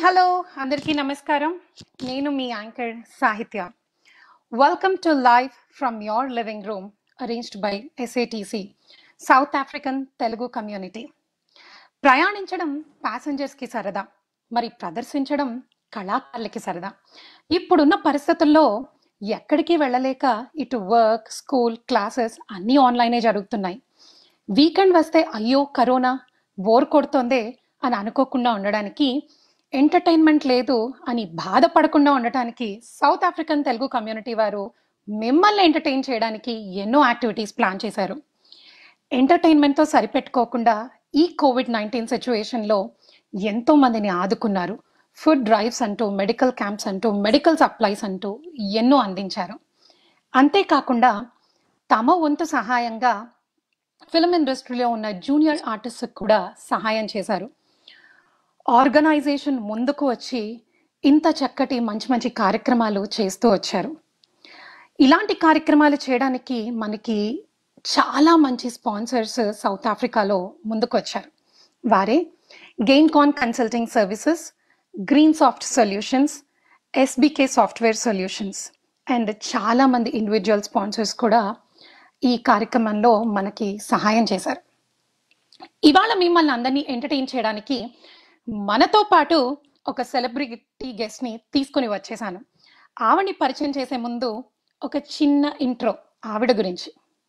Hello అందరికీ నమస్కారం నేను మీ anchor Sahithya welcome to live from your living room arranged by SATC south African Telugu community ప్రయాణించడం ప్యాసింజర్స్కి సరదా మరి ప్రదర్శించడం కళాకారులకి సరదా ఇప్పుడున్న పరిస్థితుల్లో ఎక్కడికి వెళ్ళలేక ఇటు వర్క్ స్కూల్ క్లాసెస్ అన్నీ ఆన్లైనే జరుగుతున్నాయి వీకెండ్ వస్తే అయ్యో కరోనా బోర్ కొడుతోందే అని అనుకోకుండా ఉండడానికి ఎంటర్టైన్మెంట్ లేదు అని బాధపడకుండా ఉండటానికి సౌత్ ఆఫ్రికన్ తెలుగు కమ్యూనిటీ వారు మిమ్మల్ని ఎంటర్టైన్ చేయడానికి ఎన్నో యాక్టివిటీస్ ప్లాన్ చేశారు ఎంటర్టైన్మెంట్తో సరిపెట్టుకోకుండా ఈ కోవిడ్ నైన్టీన్ సిచ్యువేషన్లో ఎంతో మందిని ఆదుకున్నారు ఫుడ్ డ్రైవ్స్ అంటూ మెడికల్ క్యాంప్స్ అంటూ మెడికల్ సప్లైస్ అంటూ ఎన్నో అందించారు అంతేకాకుండా తమ వంతు సహాయంగా ఫిల్మ్ ఇండస్ట్రీలో ఉన్న జూనియర్ ఆర్టిస్ట్ కూడా సహాయం చేశారు ఆర్గనైజేషన్ ముందుకు వచ్చి ఇంత చక్కటి మంచి మంచి కార్యక్రమాలు చేస్తూ వచ్చారు ఇలాంటి కార్యక్రమాలు చేయడానికి మనకి చాలా మంచి స్పాన్సర్స్ సౌత్ ఆఫ్రికాలో ముందుకు వచ్చారు వారే gain con consulting services green soft solutions SBK software solutions and చాలా మంది ఇండివిజువల్ స్పాన్సర్స్ కూడా ఈ కార్యక్రమంలో మనకి సహాయం చేశారు ఇవాళ మిమ్మల్ని అందరినీ ఎంటర్టైన్ చేయడానికి మనతో పాటు ఒక సెలబ్రిటీ గెస్ట్ ని తీసుకుని వచ్చేసాను ఆవిడని పరిచయం చేసే ముందు ఒక చిన్న ఇంట్రో ఆవిడ గురించి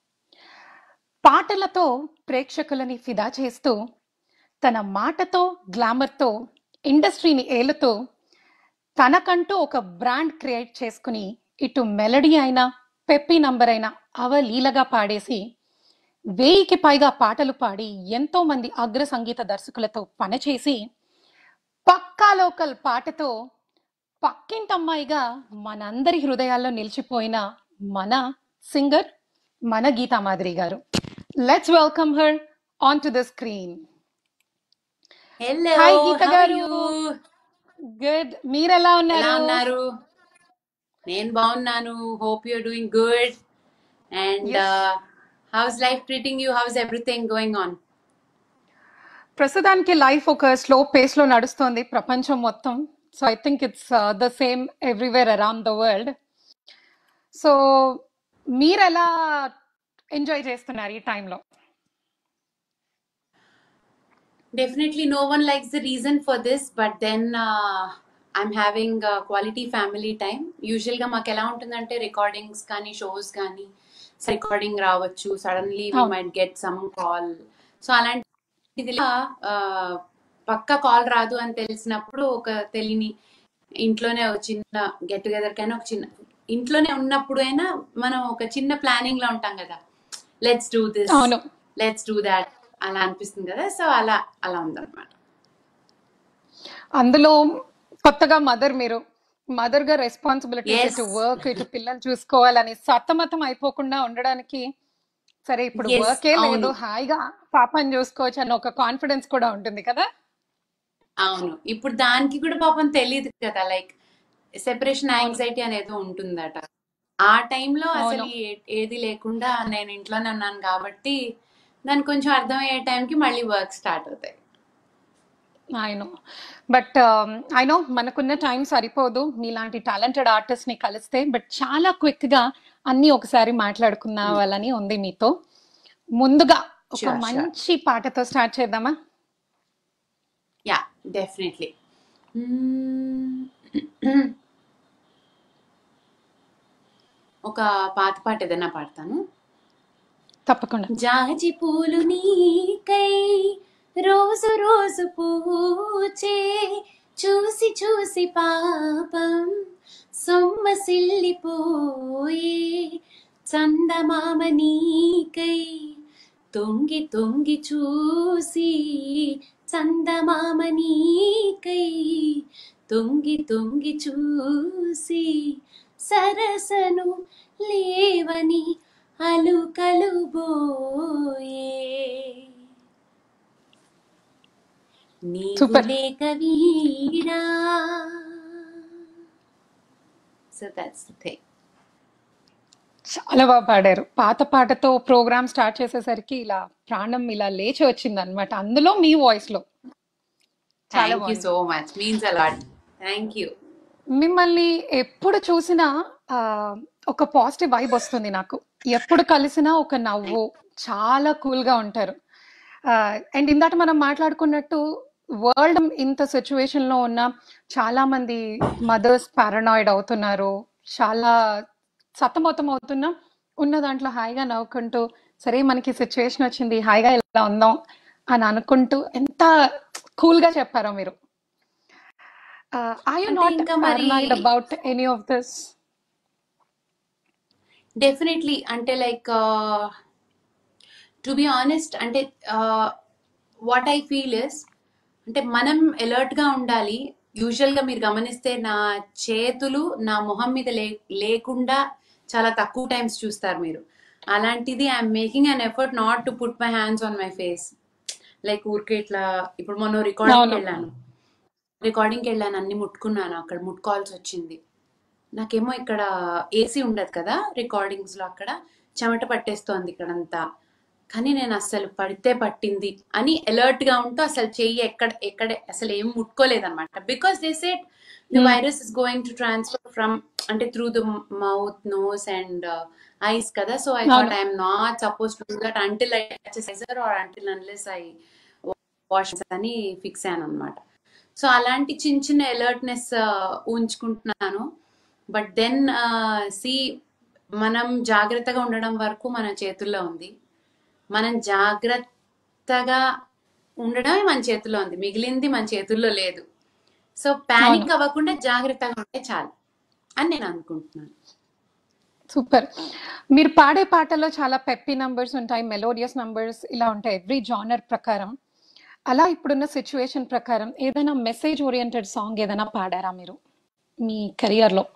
పాటలతో ప్రేక్షకులని ఫిదా చేస్తూ తన మాటతో గ్లామర్తో ఇండస్ట్రీని ఏలుతూ తనకంటూ ఒక బ్రాండ్ క్రియేట్ చేసుకుని ఇటు మెలడీ అయినా పెప్పి నంబర్ అయినా అవలీలగా పాడేసి వెయ్యికి పైగా పాటలు పాడి ఎంతో మంది అగ్ర సంగీత దర్శకులతో పనిచేసి పక్కా లోకల్ పాటతో పక్కింటమ్మాయిగా మనందరి హృదయాల్లో నిలిచిపోయిన మన సింగర్ మన Geetha Madhuri garu let's welcome her on to the screen hello hi Geetha how garu you good మీరెలా ఎలా ఉన్నారు ఉన్నారు నేను బాగున్నాను hope you're doing good and yes how's life treating you how's everything going on ప్రస్తుతానికి లైఫ్ ఒక స్లో పేస్ లో నడుస్తోంది ప్రపంచం మొత్తం so I think it's the same everywhere around the world so మీరు ఎలా ఎంజాయ్ చేస్తున్నారు ఈ టైంలో definitely no one likes the reason for this but then I'm having quality family time యూజువల్గా మాకు ఎలా ఉంటుందంటే రికార్డింగ్స్ కానీ షోస్ కానీ రికార్డింగ్ రావచ్చు సడన్లీ వీ అవును might get some call so అలాంటిది పక్క కాల్ రాదు అని తెలిసినప్పుడు ఒక తెలియని ఇంట్లోనే ఒక చిన్న గెట్ టుగెదర్ కైనా ఒక చిన్న ఇంట్లోనే ఉన్నప్పుడు అయినా మనం ఒక చిన్న ప్లానింగ్ లో ఉంటాం కదా లెట్స్ డూ దిస్ అవును లెట్స్ డూ దాట్ అలా అనిపిస్తుంది కదా సో అలా అలా ఉందన్నమాట అందులో కొత్తగా మదర్ మీరు మదర్ గా రెస్పాన్సిబిలిటీస్ ఎస్ ఇటు వర్క్ ఇటు పిల్లలు చూసుకోవాలని సతమతం అయిపోకుండా ఉండడానికి సరే ఇప్పుడు ఎస్ వర్కే లేదు అవును హాయిగా పాపని చూసుకోవచ్చు అన్న ఒక కాన్ఫిడెన్స్ కూడా ఉంటుంది కదా అవును ఇప్పుడు దానికి కూడా పాపం తెలియదు కదా లైక్ సెపరేషన్ అవును యాంగ్జైటీ అనేది ఉంటుందట ఆ టైంలో అసలు అవును ఏ- ఏది లేకుండా నేను ఇంట్లోనే ఉన్నాను కాబట్టి దానికి కొంచెం అర్థమయ్యే టైంకి మళ్ళీ వర్క్ స్టార్ట్ అవుతాయి I know but I know మనకున్న టైం సరిపోదు మీలాంటి టాలెంటెడ్ ఆర్టిస్ట్ ని కలిస్తే బట్ చాలా క్విక్ గా అన్ని ఒకసారి మాట్లాడుకున్నావాలని ఉంది మీతో ముందుగా ఒక షూర్ షూర్ మంచి పాటతో స్టార్ట్ చేద్దామా యా డెఫినెట్లీ ఒక పాత పాట ఏదైనా పాడతాను తప్పకుండా జాజి పూలు నీకై రోజు రోజు పూచే చూసి చూసి పాపం సొమ్మసిల్లిపోయే చందమామ నీకై తొంగి తొంగి చూసి చందమామ నీకై తొంగి తొంగి చూసి సరసను లేవని అలుకలు బోయే నీవు సూపర్ లేక వీరా సో దట్స్ ద థింగ్ చాలా బాగా పాడారు పాత పాటతో ప్రోగ్రామ్ స్టార్ట్ చేసేసరికి ఇలా ప్రాణం ఇలా లేచి వచ్చింది అనమాట అందులో మీ వాయిస్ లో చాలా థ్యాంక్ యూ బాగుంది so much means a lot thank you మిమ్మల్ని ఎప్పుడు చూసినా ఆ, ఒక పాజిటివ్ వైబ్ వస్తుంది నాకు ఎప్పుడు కలిసినా ఒక నవ్వు చాలా కూల్ గా ఉంటారు అండ్ ఇందాక మనం మాట్లాడుకున్నట్టు వరల్డ్ ఇంత సిచ్యువేషన్ లో ఉన్న చాలా మంది మదర్స్ పారనాయిడ్ అవుతున్నారు చాలా సతమతం అవుతున్నా ఉన్న దాంట్లో హాయిగా నవ్వుకుంటూ సరే మనకి సిచ్యువేషన్ వచ్చింది హాయిగా ఇలా ఉందాం అని అనుకుంటూ ఎంత కూల్ గా చెప్పారో మీరు ఆర్ యు అంటే నాట్ ఇంకా మరి paranoid about any of this definitely అంటే లైక్ టు బి ఆనెస్ట్ అంటే వాట్ ఐ ఫీల్ ఇస్ అంటే మనం alert గా ఉండాలి యూజువల్ గా మీరు గమనిస్తే నా చేతులు నా మొహం మీద లే లేకుండా చాలా తక్కువ టైమ్స్ చూస్తారు మీరు అలాంటిది I'm making an effort not to put my hands on my face like ఊరికే ఇట్లా ఇప్పుడు మొన్న రికార్డింగ్కి అవును వెళ్ళాను రికార్డింగ్కి వెళ్ళాను అన్ని ముట్టుకున్నాను అక్కడ ముట్టుకోవాల్సి వచ్చింది నాకేమో ఇక్కడ ఏసీ ఉండదు కదా రికార్డింగ్స్ లో అక్కడ చెమట పట్టేస్తోంది ఇక్కడంతా కానీ నేను అసలు పడితే పట్టింది అని అలర్ట్ గా ఉంటూ అసలు చెయ్యి ఎక్కడ ఎక్కడ అసలు ఏం ముట్టుకోలేదన్నమాట because they set the Hmm. Virus is going to transfer from అంటే through the mouth nose and eyes కదా సో ఐ థాట్ అవును I'm not suppose to do that until I sizer or until unless I wash అని fix అయ్యాను అనమాట so అలాంటి చిన్న చిన్న alertness ఉంచుకుంటున్నాను బట్ దెన్ సి మనం జాగ్రత్తగా ఉండడం వరకు మన చేతుల్లో ఉంది మనం జాగ్రత్తగా ఉండడమే మన చేతుల్లో ఉంది మిగిలింది మన చేతుల్లో లేదు సో అవును పానిక్ అవ్వకుండా జాగ్రత్తగా ఉంటే చాలు అని నేను అనుకుంటున్నాను సూపర్ మీరు పాడే పాటల్లో చాలా పెప్పీ నంబర్స్ ఉంటాయి మెలోడియస్ నంబర్స్ ఇలా ఉంటాయి ఎవ్రీ జానర్ ప్రకారం అలా ఇప్పుడున్న సిచ్యువేషన్ ప్రకారం ఏదైనా మెసేజ్ ఓరియంటెడ్ సాంగ్ ఏదైనా పాడారా మీరు మీ కెరియర్ లో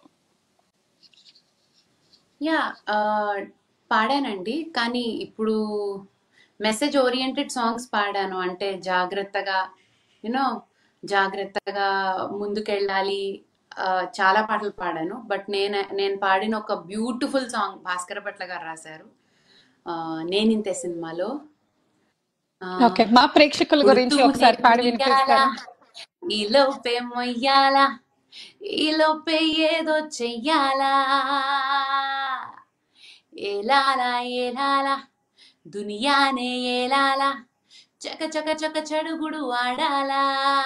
యా పాడానండి కానీ ఇప్పుడు మెసేజ్ ఓరియంటెడ్ సాంగ్స్ పాడాను అంటే జాగ్రత్తగా యూనో జాగ్రత్తగా ముందుకెళ్ళాలి ఆ, చాలా పాటలు పాడాను బట్ నేను నేను పాడిన ఒక బ్యూటిఫుల్ సాంగ్ భాస్కర భట్ల గారు రాశారు ఆ, నేనింతే సినిమాలో ఆ, ఓకే మా ప్రేక్షకుల గురించి పుడుతూనే ఒకసారి పాడి ఉయ్యాల వినిపిస్తారా ఈలోపే మొయ్యాల ఈలోపే ఏదో చెయ్యాలా ఏలాలా ఏలాలా దునియానే ఏలాలా చక చక చక చడుగుడు ఆడాలా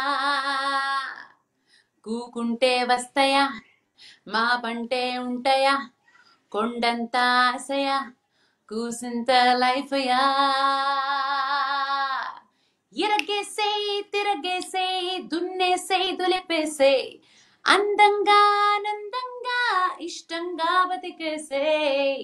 కూకుంటే వస్తయా మా పంటే ఉంటయా కొండంత ఆశయ కూసింత లైఫయా ఇరగేసేయ్ తిరగేసేయ్ దున్నేసేయ్ దులిపేసేయ్ అందంగా ఆనందంగా ఇష్టంగా బతికేసేయ్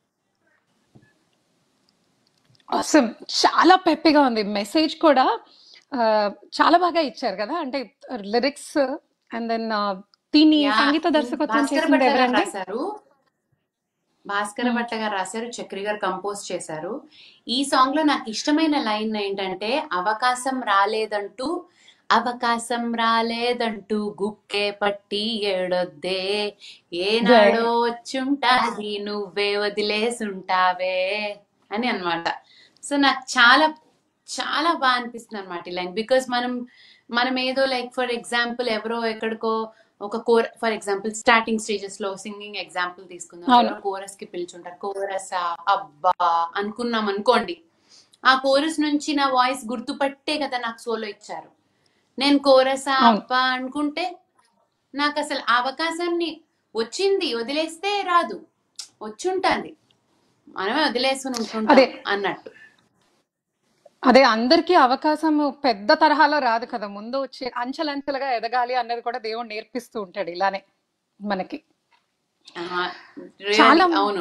అవసరం చాలా పెప్పిగా ఉంది మెసేజ్ కూడా ఆ, చాలా బాగా ఇచ్చారు కదా అంటే లిరిక్స్ అండ్ దెన్ దీన్ని యా సంగీత దర్శకత్వం భాస్కర చేసింది భట్ల గారు ఎవరండి రాశారు భాస్కర మ్మ్. భట్ల గారు రాశారు చక్రి గారు కంపోజ్ చేశారు ఈ సాంగ్ లో నాకు ఇష్టమైన లైన్ ఏంటంటే అవకాశం రాలేదంటూ అవకాశం రాలేదంటూ గుక్కే పట్టి ఏడొద్దే ఏనాడో వచ్చుంటాది నువ్వే వదిలేసుంటావే అని అన్నమాట సో నాకు చాలా చాలా బాగా అనిపిస్తుంది అనమాట ఈ లైన్ బికాస్ మనం మనం ఏదో లైక్ ఫర్ ఎగ్జాంపుల్ ఎవరో ఎక్కడికో ఒక core for example starting stages లో సింగింగ్ ఎగ్జాంపుల్ తీసుకుందాం అవును ఎవరో కోరస్ కి పిలుచుంటారు కోరసా అబ్బా అనుకున్నాం అనుకోండి ఆ కోరస్ నుంచి నా వాయిస్ గుర్తుపట్టే కదా నాకు సోలో ఇచ్చారు నేను కోరసా అవును అబ్బా అనుకుంటే నాకు అసలు ఆ అవకాశాన్ని వచ్చింది వదిలేస్తే రాదు వచ్చుంటుంది మనమే వదిలేసుకుని ఉంటుంటాం అదే అన్నట్టు అదే అందరికీ అవకాశం పెద్ద తరహాలో రాదు కదా ముందు వచ్చి అంచెలంచెలుగా ఎదగాలి అన్నది కూడా దేవుడు నేర్పిస్తూ ఉంటాడు ఇలానే మనకి రియల్లీ చాలా అవును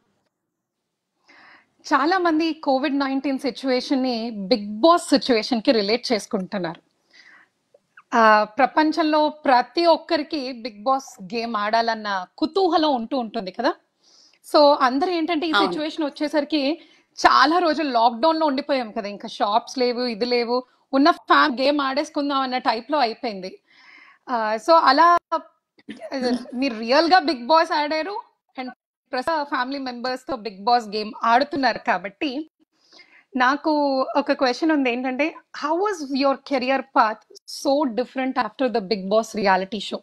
చాలా మంది కోవిడ్ నైన్టీన్ సిచ్యువేషన్ ని బిగ్ బాస్ సిచ్యువేషన్ కి రిలేట్ చేసుకుంటున్నారు ఆ ప్రపంచంలో ప్రతి ఒక్కరికి బిగ్ బాస్ గేమ్ ఆడాలన్న కుతూహలం ఉంటూ ఉంటుంది కదా సో అందరూ ఏంటంటే ఈ అవును సిచ్యువేషన్ వచ్చేసరికి చాలా రోజులు లాక్డౌన్ లో ఉండిపోయాం కదా ఇంకా షాప్స్ లేవు ఇది లేవు ఉన్న ఫ్యామ్ గేమ్ ఆడేసుకుందాం అన్న టైప్ లో అయిపోయింది సో అలా ఆ, మీరు రియల్ గా బిగ్ బాస్ ఆడారు అండ్ ప్రస్తుత ఫ్యామిలీ మెంబర్స్ తో బిగ్ బాస్ గేమ్ ఆడుతున్నారు కాబట్టి నాకు ఒక క్వశ్చన్ ఉంది ఏంటంటే how was your career path so different after the Bigg Boss reality show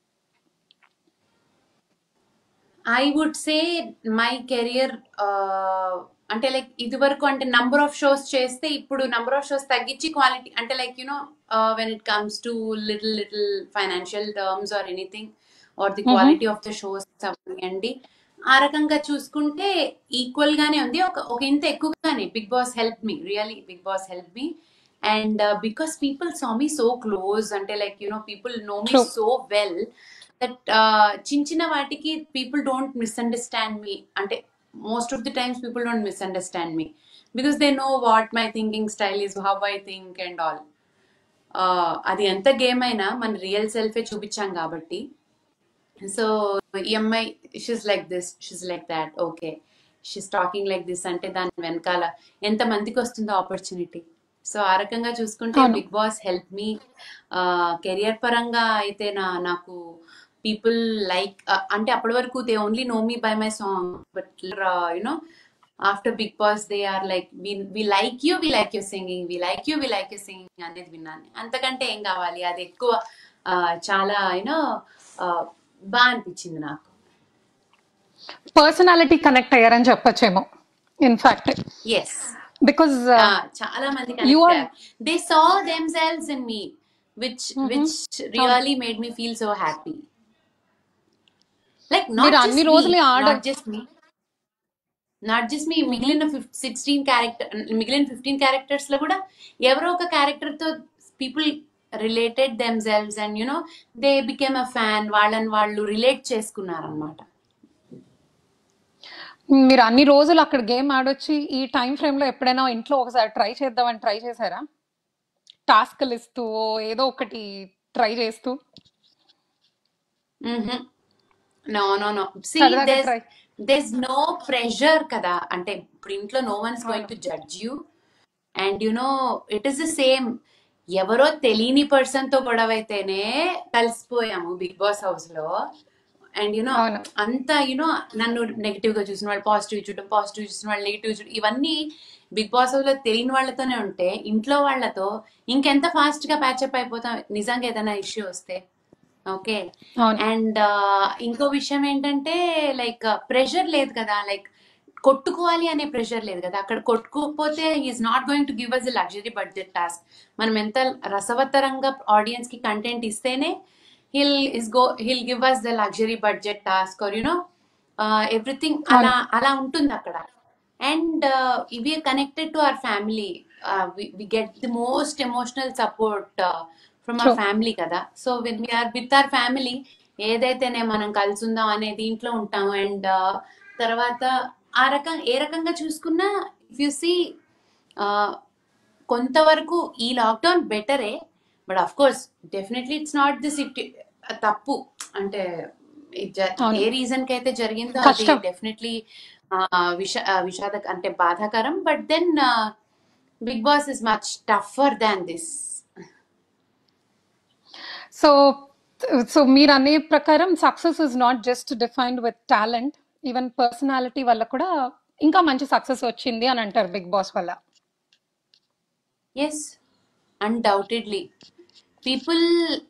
I would say my career అంటే లైక్ ఇది వరకు అంటే నంబర్ ఆఫ్ షోస్ చేస్తే ఇప్పుడు నంబర్ ఆఫ్ షోస్ తగ్గించి క్వాలిటీ అంటే like you know when it comes to little little financial terms or anything or the quality of the shows అవ్వండి ఆ రకంగా చూసుకుంటే ఈక్వల్ గానే ఉంది ఒక ఒక ఇంత ఎక్కువగానే Bigg Boss help me really Bigg Boss help me and because people saw me so close అంటే like you know people know me true so well that చిన్న చిన్న వాటికి పీపుల్ డోంట్ మిస్అండర్స్టాండ్ మీ అంటే most of the times people don't misunderstand me because they know what my thinking style is how I think and all అది ఎంత game అయినా మన real సెల్ఫే చూపించాం కాబట్టి సో ఈ అమ్మాయి she's like this she's like that okay she's talking like this అంటే దాని వెనకాల ఎంత మందికి వస్తుందో ఆపర్చునిటీ సో ఆ రకంగా చూసుకుంటే అవును Bigg Boss help me career పరంగా అయితే నా నాకు పీపుల్ లైక్ అంటే అప్పటి వరకు they only know me by my song but you know after Bigg Boss they are like we like you we like you singing we like you we like you singing అనేది విన్నాను అంతకంటే ఏం కావాలి అది ఎక్కువ ఆ, చాలా యూనో బాగా అనిపించింది నాకు పర్సనాలిటీ కనెక్ట్ అయ్యారని చెప్పొచ్చేమో ఇన్ఫాక్ట్ ఎస్ బికాజ్ చాలా మంది యు కనెక్ట్ ఆర్ అయ్యారు they saw themselves in me which which అవును really made me feel so happy like మీరు నాట్ అన్ని జస్ట్ మీ రోజులు ఆడ not just me not just me మిగిలిన సిక్స్టీన్ క్యారెక్టర్ మిగిలిన ఫిఫ్టీన్ క్యారెక్టర్స్ లో కూడా ఎవరో ఒక క్యారెక్టర్ తో people related themselves and you know they became a fan వాళ్ళని వాళ్ళు రిలేట్ చేసుకున్నారనమాట మీరు అన్ని రోజులు అక్కడ గేమ్ ఆడొచ్చి ఈ టైం ఫ్రేమ్ లో ఎప్పుడైనా ఇంట్లో ఒకసారి ట్రై చేద్దామని ట్రై చేశారా టాస్క్లు ఇస్తూ ఏదో ఒకటి ట్రై చేస్తూ నో నో నో సి సరదాగా there's try there's no pressure కదా అంటే ఇప్పుడు ఇంట్లో నో వన్ ఇస్ గోయింగ్ అవును to judge you and you know it is the same ఎవరో తెలియని పర్సన్ తో గొడవ అయితేనే కలిసిపోయాము బిగ్ బాస్ హౌస్ లో అండ్ యునో అవును అంత యునో నన్ను నెగిటివ్ గా చూసిన వాళ్ళు పాజిటివ్ చూడడం పాజిటివ్ చూసిన వాళ్ళు నెగిటివ్ చూడడం ఇవన్నీ బిగ్ బాస్ హౌస్ లో తెలియని వాళ్ళతోనే ఉంటే ఇంట్లో వాళ్ళతో ఇంకెంత ఫాస్ట్ గా ప్యాచప్ అయిపోతాం నిజంగా ఏదైనా ఇష్యూ వస్తే ఓకే అవును అండ్ ఇంకో విషయం ఏంటంటే లైక్ ప్రెషర్ లేదు కదా లైక్ కొట్టుకోవాలి అనే ప్రెషర్ లేదు కదా అక్కడ కొట్టుకోకపోతే is not going to give us a luxury budget task మనం ఎంత రసవత్తరంగా ఆడియన్స్ కి కంటెంట్ ఇస్తేనే he'll is go he'll give us the luxury budget task or you know everything అలా అవును అలా ఉంటుంది అక్కడ అండ్ ఇవి connected to our family we get the most emotional support from through our family కదా so when we are with our family ఏదైతేనే మనం కలిసి ఉందాం అనే దీంట్లో ఉంటాము అండ్ తర్వాత ఆ రకం ఏ రకంగా చూసుకున్నా ఇఫ్ యు సీ కొంతవరకు ఈ లాక్డౌన్ బెటరే but of course definitely it's not the city తప్పు అంటే ఇది జ- అవును ఏ రీజన్ కి అయితే జరిగిందో అది కష్టం డెఫినెట్లీ విష ఆ, విషాద అంటే బాధాకరం but then Bigg Boss is much tougher than this so so మీరు అనే ప్రకారం success is not just defined with talent even personality వల్ల కూడా ఇంకా మంచి సక్సెస్ వచ్చింది అని అంటారు బిగ్ బాస్ వల్ల yes undoubtedly people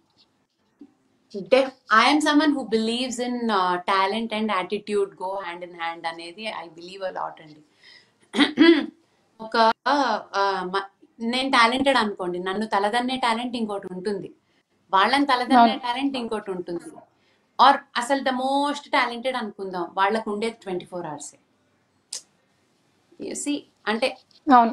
def I'm someone who believes in talent and attitude go hand in hand అనేది ఐ బిలీవ్ అ లాట్ అండి ఒక ఆ, మ- నేను టాలెంటెడ్ అనుకోండి నన్ను తలదన్నే టాలెంట్ ఇంకోటి ఉంటుంది వాళ్ళని తలదన్నే అవును టాలెంట్ ఇంకోటి ఉంటుంది ఆర్ అసలు ద మోస్ట్ టాలెంటెడ్ అనుకుందాం వాళ్ళకు ఉండేది ట్వంటీ ఫోర్ అవర్స్ సి అంటే అవును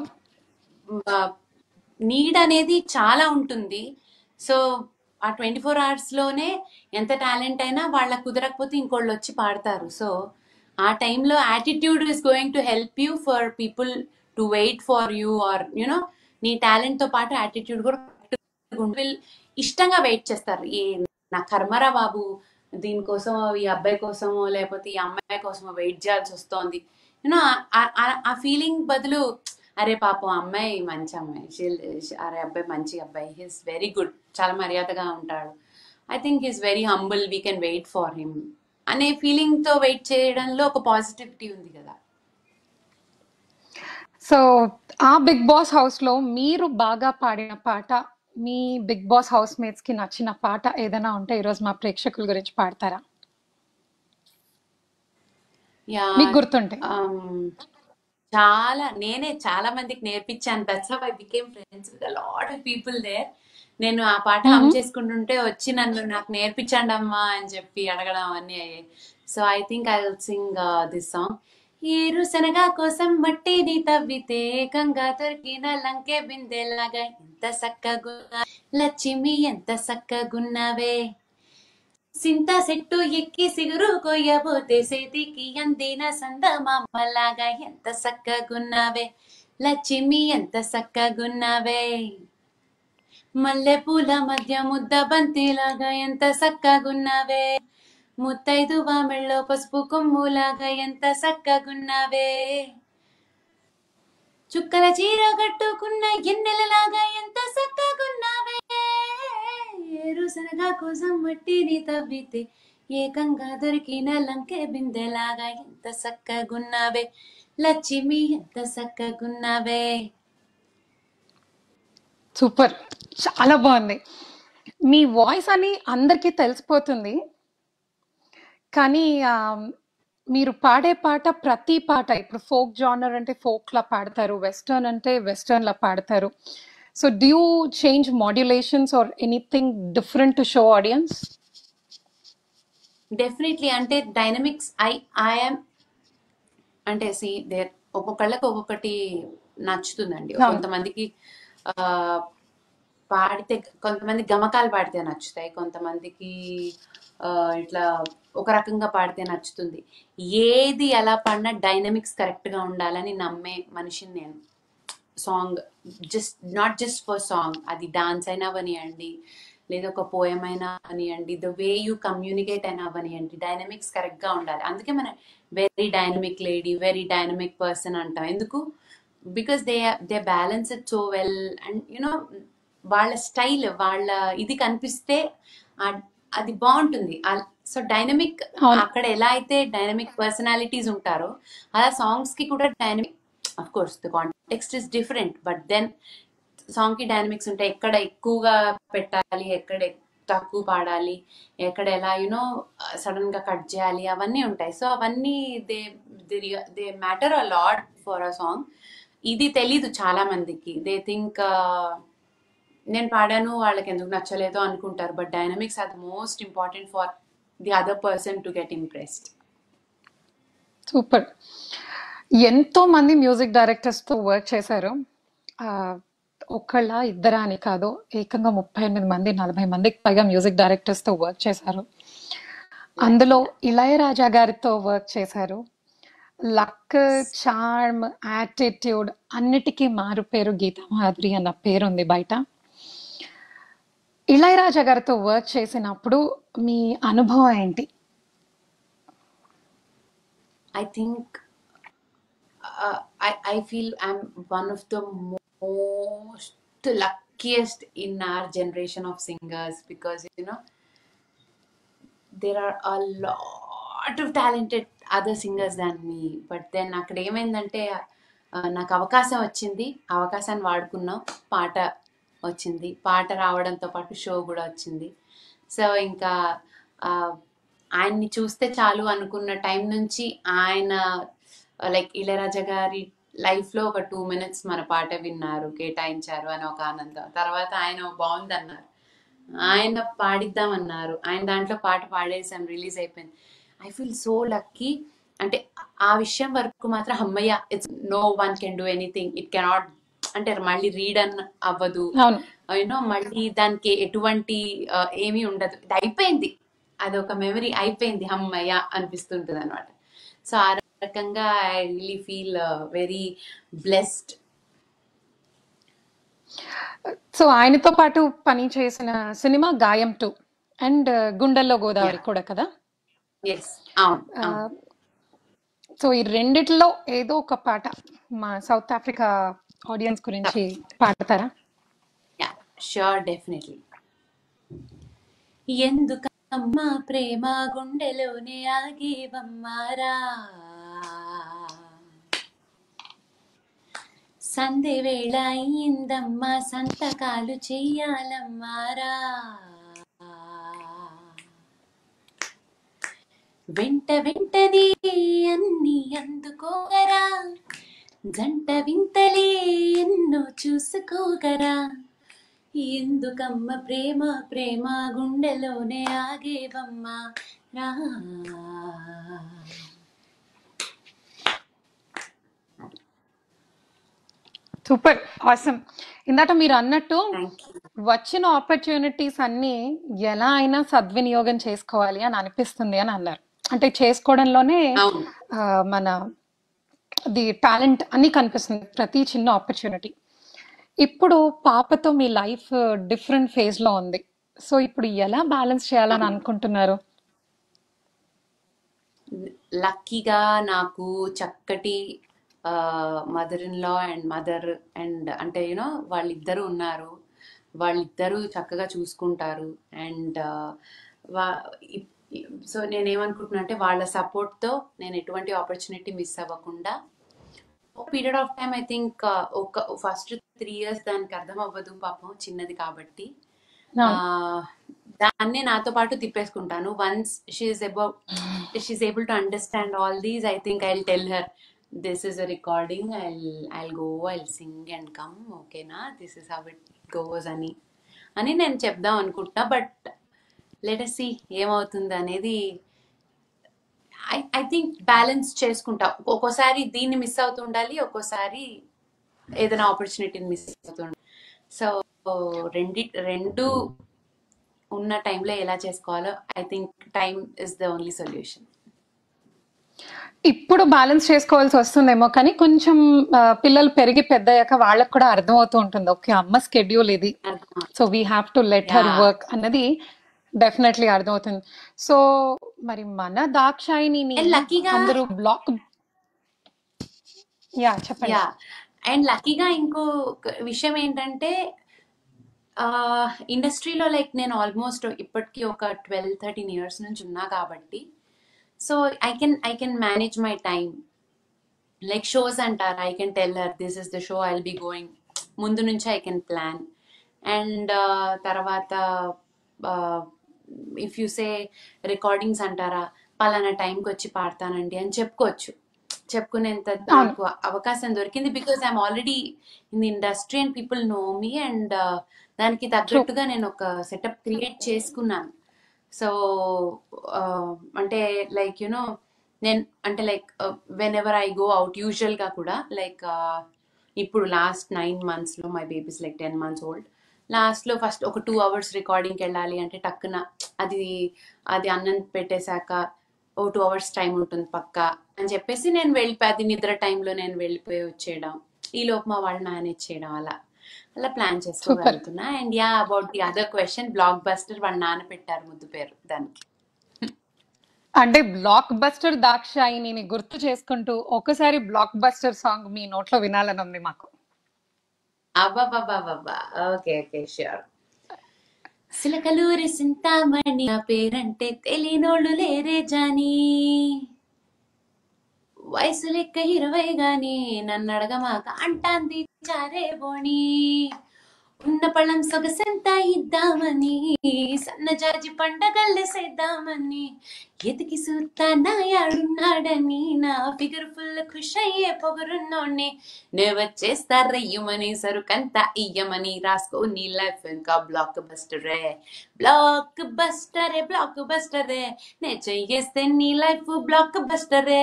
నీడ్ అనేది చాలా ఉంటుంది సో ఆ ట్వంటీ ఫోర్ అవర్స్లోనే ఎంత టాలెంట్ అయినా వాళ్ళకి కుదరకపోతే ఇంకోళ్ళు వచ్చి పాడతారు సో ఆ టైంలో attitude is going to help you for people to wait for you or you know నీ టాలెంట్తో పాటు యాటిట్యూడ్ కూడా will ఇష్టంగా వెయిట్ చేస్తారు ఈ నా కర్మరా బాబు దీనికోసం ఈ అబ్బాయి కోసమో లేకపోతే ఈ అమ్మాయి కోసమో వెయిట్ చేయాల్సి వస్తోంది యూనో ఆ ఫీలింగ్ బదులు అరే పాపం అమ్మాయి మంచి అమ్మాయి She'll- she- అరే అబ్బాయి మంచి అబ్బాయి హీస్ వెరీ గుడ్ చాలా మర్యాదగా ఉంటాడు I think he's very humble we can wait for him అనే ఫీలింగ్ తో వెయిట్ చేయడంలో ఒక పాజిటివిటీ ఉంది కదా సో ఆ బిగ్ బాస్ హౌస్ లో మీరు బాగా పాడిన పాట మీ బిగ్ బాస్ హౌస్ మేట్స్ కి నచ్చిన పాట ఏదైనా ఉంటే ఈరోజు మా ప్రేక్షకుల గురించి పాడతారా యా మీకు గుర్తుంటే చాలా నేనే చాలా మందికి నేర్పించాను that's how I became friends with lot of people there నేను ఆ పాట హమ్ చేసుకుంటుంటే వచ్చి నన్ను నాకు నేర్పించండి అమ్మా అని చెప్పి అడగడం అన్ని అయ్యాయి so I think I will sing this song ఏరు శనగ కోసం మట్టిని తవ్వితే గంగా దొరికిన లంకే బిందెలాగా ఎంత సక్కగున్నా లక్ష్మి ఎంత సక్కగున్నవే సింత చెట్టు ఎక్కి సిగురు కొయ్యబోతే సేతికి అందిన సందమామలాగా ఎంత సక్కగున్నావే లక్ష్మి ఎంత సక్కగున్నావే మల్లె పూల మధ్య ముద్ద బంతిలాగా ఎంత సక్కగున్నావే ముత్తైదువ మెళ్ళో పసుపు కొమ్ములాగా ఎంత సక్కగున్నావే చుక్కల చీర కట్టుకున్న ఎన్నెలలాగా ఎంత సక్కగున్నావే ఏరుసనగా కోసం మట్టిని తవ్వితే ఏకంగా దొరికిన లంకె బిందెలాగా ఎంత సక్కగున్నావే లక్ష్మి ఎంత సక్కగున్నావే సూపర్ చాలా బాగుంది మీ వాయిస్ అని అందరికీ తెలిసిపోతుంది కానీ ఆ, మీరు పాడే పాట ప్రతి పాట ఇప్పుడు ఫోక్ జానర్ అంటే folk లా పాడతారు వెస్టర్న్ అంటే western లా పాడతారు so do you change modulations or anything different to show audience definitely అంటే డైనమిక్స్ ఐ ఐఎమ్ అంటే సి దేర్ ఒక్కొక్కళ్ళకి ఒక్కొక్కటి నచ్చుతుందండి అవును కొంతమందికి ఆ, పాడితే కొంతమంది గమకాలు పాడితే నచ్చుతాయి కొంతమందికి ఆ, ఇట్లా ఒక రకంగా పాడితే నచ్చుతుంది ఏది ఎలా పాడినా డైనమిక్స్ కరెక్ట్ గా ఉండాలని నమ్మే మనిషిని నేను song just not just for song అది డాన్స్ అయినా అవనియండి లేదా ఒక పోయం అయినా అవనియండి ద వే యూ కమ్యూనికేట్ అయినా అవనియండి డైనమిక్స్ కరెక్ట్ గా ఉండాలి అందుకే మన very dynamic lady very dynamic person అంటాం ఎందుకు because they they balance it so well and you know వాళ్ళ స్టైల్ వాళ్ళ ఇది కనిపిస్తే ఆ- అది బాగుంటుంది సో డైనమిక్ అవును అక్కడ ఎలా అయితే డైనమిక్ పర్సనాలిటీస్ ఉంటారో అలా సాంగ్స్ కి కూడా dynamic of course the context is different but then song కి డైనమిక్స్ ఉంటాయి ఎక్కడ ఎక్కువగా పెట్టాలి ఎక్కడ తక్కువ పాడాలి ఎక్కడ ఎలా యూనో సడన్ గా కట్ చేయాలి అవన్నీ ఉంటాయి సో అవన్నీ they they matter a lot for a song ఇది తెలీదు చాలా మందికి దే థింక్ నేను పాడాను వాళ్ళకి ఎందుకు నచ్చలేదో అనుకుంటారు but dynamics are the most important for the other person to get impressed super ఎంతో మంది మ్యూజిక్ డైరెక్టర్స్ తో వర్క్ చేశారు ఆ, ఒక్కళ్ళ ఇద్దరా అని కాదు ఏకంగా ముప్పై ఎనిమిది మంది నలభై మందికి పైగా మ్యూజిక్ డైరెక్టర్స్ తో వర్క్ చేశారు అందులో ఇళయరాజా గారితో వర్క్ చేశారు లక్ చార్మ్ యాటిట్యూడ్ అన్నిటికీ మారు పేరు గీతా మాధురి అన్న పేరుంది బయట ఇళయరాజా గారితో వర్క్ చేసినప్పుడు మీ అనుభవం ఏంటి I think uh, I, I feel I'm one of the most luckiest in our generation of singers because you know there are a lot of talented other singers than me but then అక్కడ ఏమైందంటే ఆ, నాకు అవకాశం వచ్చింది అవకాశాన్ని వాడుకున్నాం పాట వచ్చింది పాట రావడంతో పాటు షో కూడా వచ్చింది సో ఇంకా ఆ, ఆయన్ని చూస్తే చాలు అనుకున్న టైం నుంచి ఆయన లైక్ ఇళయరాజా గారి లైఫ్ లో ఒక టూ మినిట్స్ మన పాట విన్నారు కేటాయించారు అని ఒక ఆనందం తర్వాత ఆయన బాగుంది అన్నారు ఆయన పాడిద్దామన్నారు ఆయన దాంట్లో పాట పాడేసాం రిలీజ్ అయిపోయింది ఐ ఫీల్ సో లక్కీ అంటే ఆ విషయం వరకు మాత్రం అమ్మయ్య it's no one can do anything it can't అంటే మళ్ళీ రీడ్ అన్ అవ్వదు అవును యూనో మళ్ళీ దానికి ఎటువంటి ఆ, ఏమీ ఉండదు ఇది అయిపోయింది అది ఒక మెమరీ అయిపోయింది అమ్మయ్య అనిపిస్తుంటుంది అనమాట సో ఆ రకంగా I really feel very blessed so ఆయనతో పాటు పని చేసిన సినిమా గాయం టూ అండ్ గుండెల్లో గోదావరి కూడా కదా ఎస్ అవును ఆ, అవును సో ఈ రెండిట్లో ఏదో ఒక పాట మా సౌత్ ఆఫ్రికా ఆడియన్స్ గురించి పాడతారా యా షూర్ డెఫినెట్లీ ఎందుకమ్మా ప్రేమ గుండెలోనే ఆగివమ్మారా సంధి వేళ అయిందమ్మా సంతకాలు చెయ్యాలమ్మారా వెంట వెంటనే అన్ని అందుకోగరా జంట వింతలే ఎన్నో చూసుకోగరా ఎందుకమ్మ ప్రేమ ప్రేమ గుండెలోనే ఆగేవమ్మ రా సూపర్ ఆసమ్ ఇందాక మీరు అన్నట్టు థ్యాంక్ యూ వచ్చిన ఆపర్చునిటీస్ అన్ని ఎలా అయినా సద్వినియోగం చేసుకోవాలి అని అనిపిస్తుంది అని అన్నారు అంటే చేసుకోవడంలోనే అవును ఆ, మన ది టాలెంట్ అన్ని కనిపిస్తుంది ప్రతి చిన్న ఆపర్చునిటీ ఇప్పుడు పాపతో మీ లైఫ్ డిఫరెంట్ ఫేజ్ లో ఉంది సో ఇప్పుడు ఎలా బ్యాలెన్స్ చేయాలని అవును అనుకుంటున్నారు లక్కీగా నాకు చక్కటి mother in law and mother and అంటే యూనో వాళ్ళిద్దరూ ఉన్నారు వాళ్ళిద్దరూ చక్కగా చూసుకుంటారు అండ్ సో నేనేమనుకుంటున్నా అంటే వాళ్ళ సపోర్ట్తో నేను ఎటువంటి ఆపర్చునిటీ మిస్ అవ్వకుండా ఒక period of time I think ఒక ఫస్ట్ త్రీ ఇయర్స్ దానికి అర్థం అవ్వదు పాపం చిన్నది కాబట్టి ఆ, అవును దాన్నే నాతో పాటు తిప్పేసుకుంటాను once she's about she's able to understand all these I think I tell her this is a recording I I go I sing and come ఓకేనా this is how it goes అని అని నేను చెప్దాం అనుకుంటున్నా బట్ లెట్ సి ఏమవుతుంది అనేది I I think balance చేసుకుంటా ఒక్కోసారి దీన్ని మిస్ అవుతూ ఉండాలి ఒక్కోసారి ఏదైనా ఆపర్చునిటీని మిస్ అవుతుండాలి సో రెండి రెండు ఉన్న టైంలో ఎలా చేసుకోవాలో I think time is the only solution ఇప్పుడు బ్యాలెన్స్ చేసుకోవాల్సి వస్తుందేమో కానీ కొంచెం ఆ, పిల్లలు పెరిగి పెద్దయ్యాక వాళ్ళకి కూడా అర్థమవుతూ ఉంటుంది ఓకే అమ్మ స్కెడ్యూల్ ఇది so we have to let her yeah work అన్నది డెఫినెట్లీ అర్థమవుతుంది సో మరి మన దాక్షాయిని అండ్ లక్కీగా అందరూ బ్లాక్ యా చెప్పండి యా అండ్ లక్కీగా ఇంకో విషయం ఏంటంటే ఇండస్ట్రీలో లైక్ నేను ఆల్మోస్ట్ ఇప్పటికీ ఒక ట్వెల్వ్ థర్టీన్ ఇయర్స్ నుంచి ఉన్నా కాబట్టి so I can I can manage my time like shows అంటారు I can tell her this is the show I be going ముందు నుంచి ఐ కెన్ ప్లాన్ అండ్ తర్వాత ఇఫ్ యూ సే రికార్డింగ్స్ అంటారా పలానా టైంకి వచ్చి పాడతానండి అని చెప్పుకోవచ్చు చెప్పుకునేంత అవును నాకు అవకాశం దొరికింది because I'm already in the industry and people know me and దానికి ట్రూ తగ్గట్టుగా నేను ఒక సెటప్ క్రియేట్ చేసుకున్నాను సో అంటే లైక్ యునో నేను అంటే like whenever I go out యూజువల్గా కూడా లైక్ ఇప్పుడు లాస్ట్ నైన్ మంత్స్లో my babies like ten months old లాస్ట్లో ఫస్ట్ ఒక టూ అవర్స్ రికార్డింగ్కి వెళ్ళాలి అంటే టక్కున అది అది అన్నం పెట్టేశాక ఓ టూ అవర్స్ టైం ఉంటుంది పక్క అని చెప్పేసి నేను వెళ్ళిపోయి అది నిద్ర టైంలో నేను వెళ్ళిపోయి వచ్చేయడం ఈ లోపు మా వాళ్ళు మేనేజ్ చేయడం అలా అలా ప్లాన్ సూపర్ చేసుకోగలుగుతున్నా and yeah about the other question blockbuster వాళ్ళ నాన్న పెట్టారు ముద్దు పేరు దానికి అంటే బ్లాక్ బస్టర్ దాక్షాయిని గుర్తు చేసుకుంటూ ఒకసారి బ్లాక్ బస్టర్ సాంగ్ మీ నోట్లో వినాలని ఉంది మాకు అబ్బాబాబాబా ఓకే ఓకే ష్యూర్ సిలకలూరి సింతామణి నా పేరంటే తెలియనోళ్ళు లేరే జానీ వయసు లెక్క ఇరవై గాని నన్ను అడగమాక అంటాంది చారే బోణి ఉన్న పళ్ళం సొగసెంత ఇద్దామని సన్నజాజి పండగల్లెసేద్దామని ఎతికి సూత్తా నా యాడున్నాడని నా ఫిగర్ ఫుల్ ఖుష్ అయ్యే పొగరున్నోడ్ని నే వచ్చేస్తా రయ్యమని సరుకంతా ఇయ్యమని రాసుకో నీ లైఫ్ ఇంకా బ్లాక్ బస్టరే బ్లాక్ బస్టరే బ్లాక్ బస్టరే నే చెయ్యేస్తే నీ లైఫ్ బ్లాక్ బస్టరే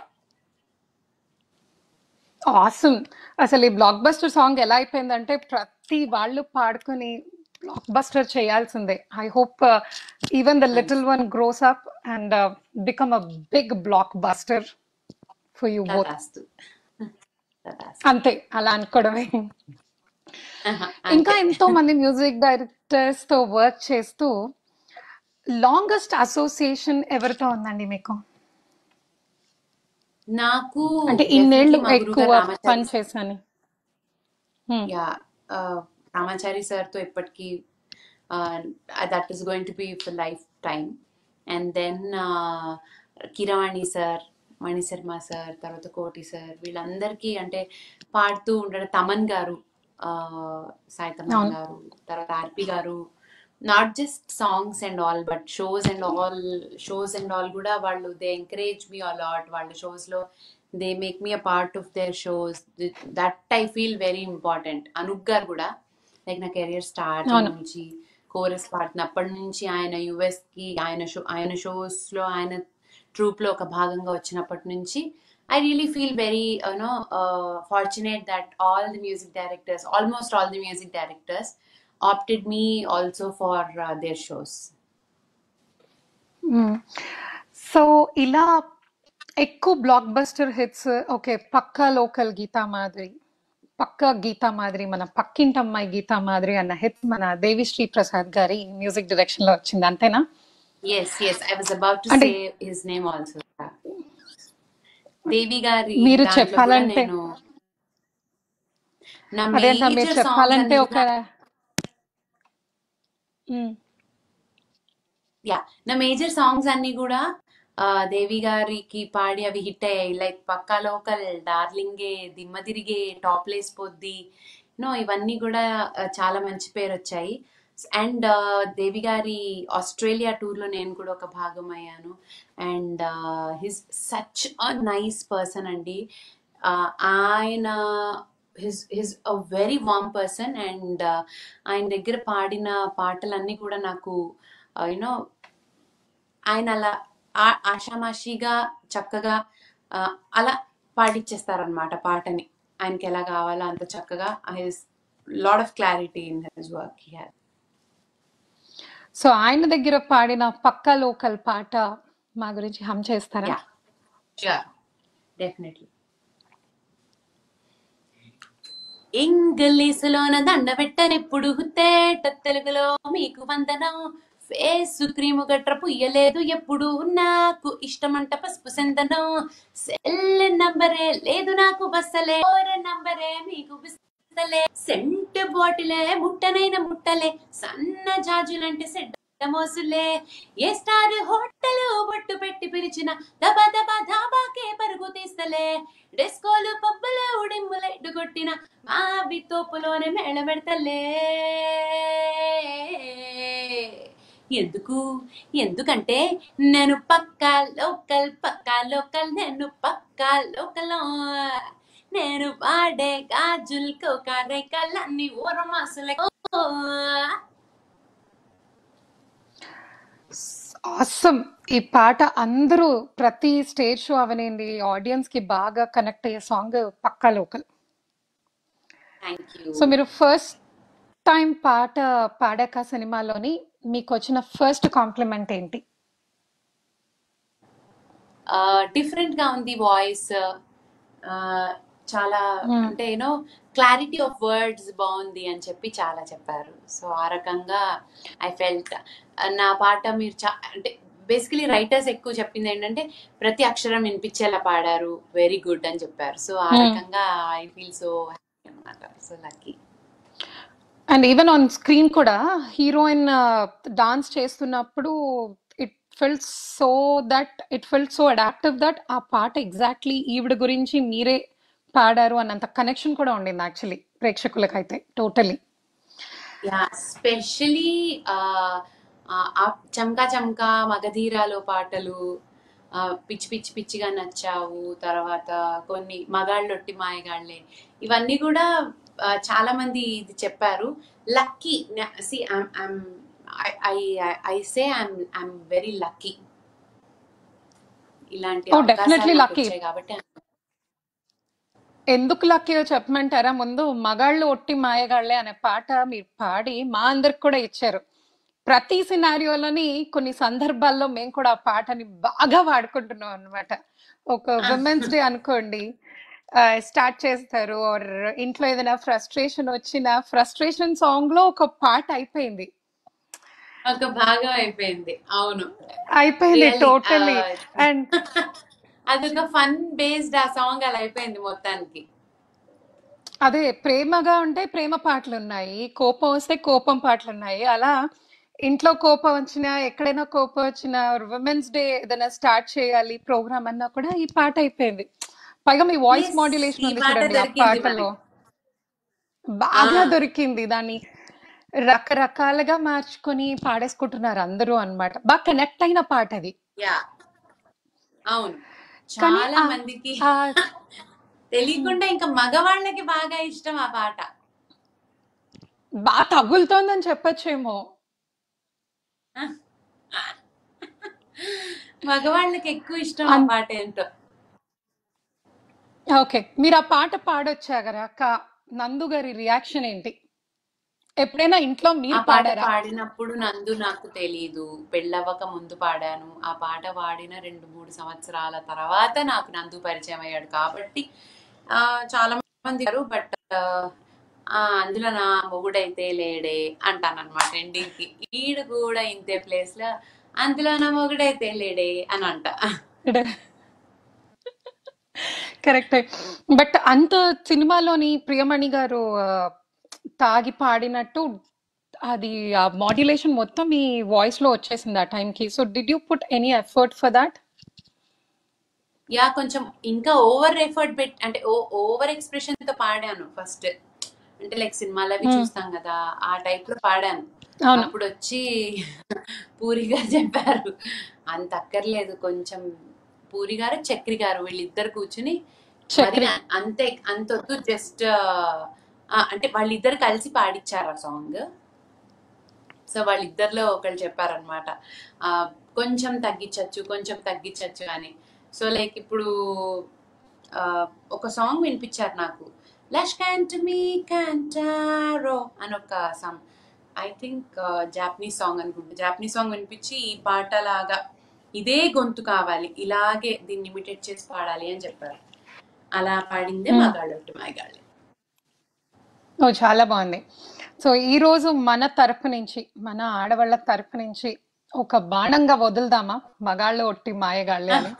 ఆసమ్ అసలు ఈ బ్లాక్ బస్టర్ సాంగ్ ఎలా అయిపోయిందంటే ప్రతి వాళ్ళు పాడుకొని బ్లాక్ బస్టర్ చేయాల్సిందే I hope even the little one grows up and become a big blockbuster for you both తదాస్తు తదాస్తు అంతే అలా అనుకోవడమే ఆహా, ఇంకా అంతే ఎంతో మంది మ్యూజిక్ డైరెక్టర్స్ తో వర్క్ చేస్తూ లాంగెస్ట్ అసోసియేషన్ ఎవరితో ఉందండి మీకు నాకు అంటే డెఫినెట్లీ ఇన్నేళ్ళు మా ఎక్కువ గురుగారు రామాచారి పని చేశాను హ్మ్. యా రామాచారి సార్తో ఇప్పటికీ that is going to be for life time and then Keeravani sir Mani Sharma sir తర్వాత కోటి సార్ వీళ్ళందరికీ అంటే పాడుతూ ఉండడం తమన్ గారు ఆ, సాయి తమన్ అవును గారు తర్వాత ఆర్పి గారు not just songs and all but shows and all shows and all కూడా వాళ్ళు దే ఎంకరేజ్ మీ అలాట్ వాళ్ళ షోస్ లో they make me a part of their shows that I feel very important Anup గారు కూడా లైక్ నా career starting అవును నుంచి chorus పాడుతున్నప్పటి నుంచి ఆయన యుఎస్ కి ఆయన షో ఆయన షోస్ లో ఆయన ట్రూప్ లో ఒక భాగంగా వచ్చినప్పటి నుంచి I really feel very you know fortunate that all the music directors almost all the music directors opted me also for their shows so ఇలా ఎక్కువ బ్లాక్ బస్టర్ హిట్స్ ఓకే పక్కా లోకల్ గీతా మాదిరి పక్క గీతా మాదిరి మన పక్కింటి అమ్మాయి గీతా మాదిరి అన్న హిట్ మన దేవిశ్రీ ప్రసాద్ గారి మ్యూజిక్ డైరెక్షన్ లో వచ్చింది అంతేనా yes yes I was about to అంటే say his name also Devi గారి మీరు దాంట్లో కూడా చెప్పాలంటే నేను నా అదేంటా మీరు మేజర్ సాంగ్స్ చెప్పాలంటే అన్ని ఒక కూడా మ్, యా నా మేజర్ సాంగ్స్ అన్ని కూడా ఆ, దేవి గారికి పాడి అవి హిట్ అయ్యాయి లైక్ పక్కా లోకల్ డార్లింగే దిమ్మ తిరిగే టాప్ లేస్ పొద్ది నో ఇవన్నీ కూడా ఆ, చాలా మంచి పేరు వచ్చాయి అండ్ దేవి గారి ఆస్ట్రేలియా టూర్ లో నేను కూడా ఒక భాగం అయ్యాను and he's such a nice person అండి ఆ, ఆయన he's he's a very warm person and ఆయన దగ్గర పాడిన పాటలన్నీ కూడా నాకు యునో ఆయన అలా ఆ- ఆషామాషిగా చక్కగా ఆ, అలా పాడిచ్చేస్తారనమాట పాటని ఆయనకి ఎలా కావాలో అంత చక్కగా his lot of clarity in his work he had so ఆయన దగ్గర పాడిన పక్కా లోకల్ పాట మా గురించి హమ్ చేస్తారా యా షూర్ డెఫినెట్లీ ఇంగ్లీషులోన దండ పెట్టనెప్పుడు తేట తెలుగులో మీకు వందనం ఫేసు క్రీము గట్ర పుయ్యలేదు ఎప్పుడు నాకు ఇష్టమంట పసుపు సెందనం సెల్ నంబరే లేదు నాకు బస్సలే ఫోన్ నంబరే మీకు బిస్తలే సెంట్ బాటిలే ముట్టనైన ముట్టలే సన్న జాజులంటే సెడ్డ మోసులే ఏ స్టార్ హోటల్ బొట్టు పెట్టి పిలిచిన దబా దబా ధాబాకే పరుగు తీస్తలే డెస్కోలు పబ్బులు ఉడిమ్ములెడ్డు కొట్టిన మావి తోపులోనే మేళ పెడతలే ఎందుకు ఎందుకంటే నేను పక్కా లోకల్ పక్కా లోకల్ నేను పక్కా లోకల్ నేను వాడే గాజులు కోకారేకలన్నీ ఊరమాసులే ఆసమ్ ఈ పాట అందరూ ప్రతి స్టేజ్ షో అవనండి ఆడియన్స్ కి బాగా కనెక్ట్ అయ్యే సాంగ్ పక్కా లోకల్ థ్యాంక్ యూ సో మీరు ఫస్ట్ టైం పాట పాడాక సినిమాలోని మీకు వచ్చిన ఫస్ట్ కాంప్లిమెంట్ ఏంటి డిఫరెంట్ గా ఉంది వాయిస్ చాలా మ్మ్. అంటే యూనో క్లారిటీ ఆఫ్ వర్డ్స్ బాగుంది అని చెప్పి చాలా చెప్పారు సో ఆ రకంగా ఐ ఫెల్ట్ నా పాట మీరు చా అంటే బేసికలీ రైటర్స్ ఎక్కువ చెప్పింది ఏంటంటే ప్రతి అక్షరం వినిపించేలా పాడారు వెరీ గుడ్ అని చెప్పారు సో ఆ మ్మ్. రకంగా ఐ ఫీల్ సో హ్యాపీ అనమాట so lucky and even on screen కూడా హీరోయిన్ డాన్స్ చేస్తున్నప్పుడు it felt so that it felt so adaptive that ఆ పాట ఎగ్జాక్ట్లీ ఈవిడ గురించి మీరే పాడారు అన్నంత కనెక్షన్ కూడా ఉండింది యాక్చువల్లీ ప్రేక్షకులకైతే టోటలీ యా స్పెషలీ చమ్కా చమ్కా మగధీరాలో పాటలు ఆ, పిచ్చి పిచ్చి పిచ్చిగా నచ్చావు తర్వాత కొన్ని మగాళ్ళొట్టి మాయగాళ్ళే ఇవన్నీ కూడా ఆ, చాలా మంది ఇది చెప్పారు lucky see I say I'm I'm very lucky ఇలాంటి ఓ అవకాశాలు డెఫినెట్లీ నాకు లక్కీ వచ్చాయి కాబట్టి ఎందుకు లక్కీయో చెప్పమంటారా ముందు మగాళ్ళు ఒట్టి మాయగాళ్ళే అనే పాట మీరు పాడి మా అందరికి కూడా ఇచ్చారు ప్రతి సినారియోలోని కొన్ని సందర్భాల్లో మేము కూడా ఆ పాటని బాగా వాడుకుంటున్నాం అన్నమాట ఒక విమెన్స్ డే అనుకోండి స్టార్ట్ చేస్తారు ఆర్ ఇంట్లో ఏదైనా ఫ్రస్ట్రేషన్ వచ్చిన ఫ్రస్ట్రేషన్ సాంగ్ లో ఒక పాట అయిపోయింది ఒక భాగం అయిపోయింది అవును అయిపోయింది రియల్లీ టోటలీ అండ్ అదొక ఫన్ బేస్డ్ ఆ సాంగ్ అలా అయిపోయింది మొత్తానికి అదే ప్రేమగా ఉంటే ప్రేమ పాటలు ఉన్నాయి కోపం వస్తే కోపం పాటలు ఉన్నాయి అలా ఇంట్లో కోపం వచ్చినా ఎక్కడైనా కోపం వచ్చినా విమెన్స్ డే ఏదైనా స్టార్ట్ చేయాలి ప్రోగ్రామ్ అన్నా కూడా ఈ పాట అయిపోయింది పైగా మీ వాయిస్ ఎస్ మాడ్యులేషన్ ఈ ఉంది పాట చూడండి ఆ దొరికింది పాటలో మనకి ఆ బాగా దొరికింది దాన్ని రకరకాలుగా మార్చుకొని పాడేసుకుంటున్నారు అందరూ అన్నమాట బాగా కనెక్ట్ అయిన పాట అది యా అవును కానీ చాలా ఆ మందికి ఆ తెలియకుండా ఇంకా మగవాళ్ళకి బాగా ఇష్టం ఆ పాట బాగా తగులుతోందని చెప్పొచ్చేమో మగవాళ్ళకి ఎక్కువ ఇష్టం ఆ అన్ పాట ఏంటో ఓకే మీరు ఆ పాట పాడొచ్చాగరా నందు గారి రియాక్షన్ ఏంటి ఎప్పుడైనా ఇంట్లో ఆ మీరు పాట పాడారా పాడినప్పుడు నందు నాకు తెలీదు పెళ్ళవ్వక ముందు పాడాను ఆ పాట పాడిన రెండు మూడు సంవత్సరాల తర్వాత నాకు నందు పరిచయం అయ్యాడు కాబట్టి ఆ చాలా మంది బట్ ఆ అందులో నా మొగుడైతే లేడే అంటాను అనమాట ఎండింగ్ కి ఈడు కూడా ఇంతే ప్లేస్ లో అందులో నా మొగుడైతే లేడే అని అంట కరెక్ట్ బట్ అంత సినిమాలోని ప్రియమణి గారు ఆ, తాగి పాడినట్టు అది ఆ మాడ్యులేషన్ మొత్తం మీ వాయిస్ లో వచ్చేసింది ఆ టైంకి so did you put any effort for that yeah కొంచెం ఇంకా ఓవర్ ఎఫర్ట్ పెట్టి అంటే ఓవర్ ఎక్స్ప్రెషన్ తో పాడాను ఫస్ట్ అంటే లైక్ సినిమాలు అవి చూస్తాం కదా ఆ టైప్ లో పాడాను అవును అప్పుడు వచ్చి పూరి గారు చెప్పారు అంత అక్కర్లేదు కొంచెం పూరి గారు చక్రి గారు వీళ్ళిద్దరు కూర్చుని మరి చక్రి అంతే అంత వద్దు జస్ట్ అంటే వాళ్ళిద్దరు కలిసి పాడిచ్చారు ఆ సాంగ్ సో వాళ్ళిద్దరిలో ఒకళ్ళు చెప్పారనమాట కొంచెం తగ్గించచ్చు కొంచెం తగ్గించచ్చు అని సో లైక్ ఇప్పుడు ఆ, ఒక సాంగ్ వినిపించారు నాకు లష్ క్యాంట్ మీ క్యాంటారో అని ఒక some I think Japanese song అనుకుంటా జాపనీస్ సాంగ్ వినిపించి ఈ పాట లాగా ఇదే గొంతు కావాలి ఇలాగే దీన్ని ఇమిటేట్ చేసి పాడాలి అని చెప్పారు అలా పాడిందే మ్మ్. మగాళ్ళొట్టు మగాళ్ళే ఓ చాలా బాగుంది సో ఈ రోజు మన తరపు నుంచి మన ఆడవాళ్ళ తరపు నుంచి ఒక బాణంగా వదులుదామా మగాళ్ళు ఒట్టి మాయగాళ్ళే అని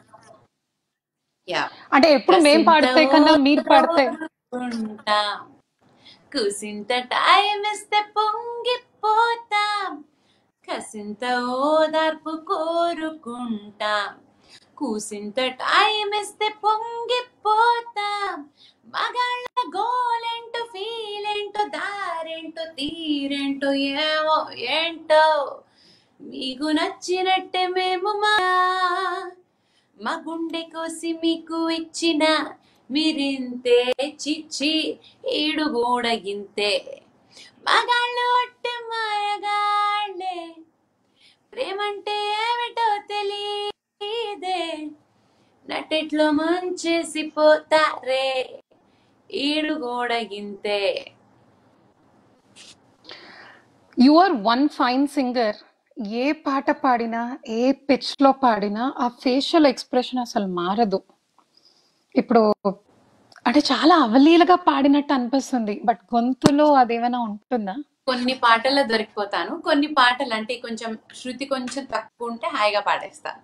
యా అంటే ఎప్పుడు మేం కసింత పాడితే కన్నా మీరు పాడితే ఓరుకుంటాం కుసింత టైం ఇస్తే పొంగిపోతాం కసింత ఓదార్పు కోరుకుంటాం కూసింత టైం ఇస్తే పొంగిపోతాం మగాళ్ళ గోలేంటో ఫీలేంటో దారేంటో తీరేంటో ఏమో ఏంటో మీకు నచ్చినట్టే మేము మా మా గుండె కోసి మీకు ఇచ్చిన మీరింతే చిచ్చి ఈడు కూడా ఇంతే మగాళ్ళు ఒట్టే మాయగాళ్ళే ప్రేమంటే ఏమిటో తెలియదే నటెట్లో మంచేసి పోతారే ఈడు కూడా ఇంతే you are one fine singer ఏ పాట పాడినా ఏ పిచ్ లో పాడినా ఆ ఫేషియల్ ఎక్స్ప్రెషన్ అసలు మారదు ఇప్పుడు అంటే చాలా అవలీలగా పాడినట్టు అనిపిస్తుంది బట్ గొంతులో అదేమైనా ఉంటుందా కొన్ని పాటల్లో దొరికిపోతాను కొన్ని పాటలు అంటే కొంచెం శృతి కొంచెం తక్కువ ఉంటే హాయిగా పాడేస్తాను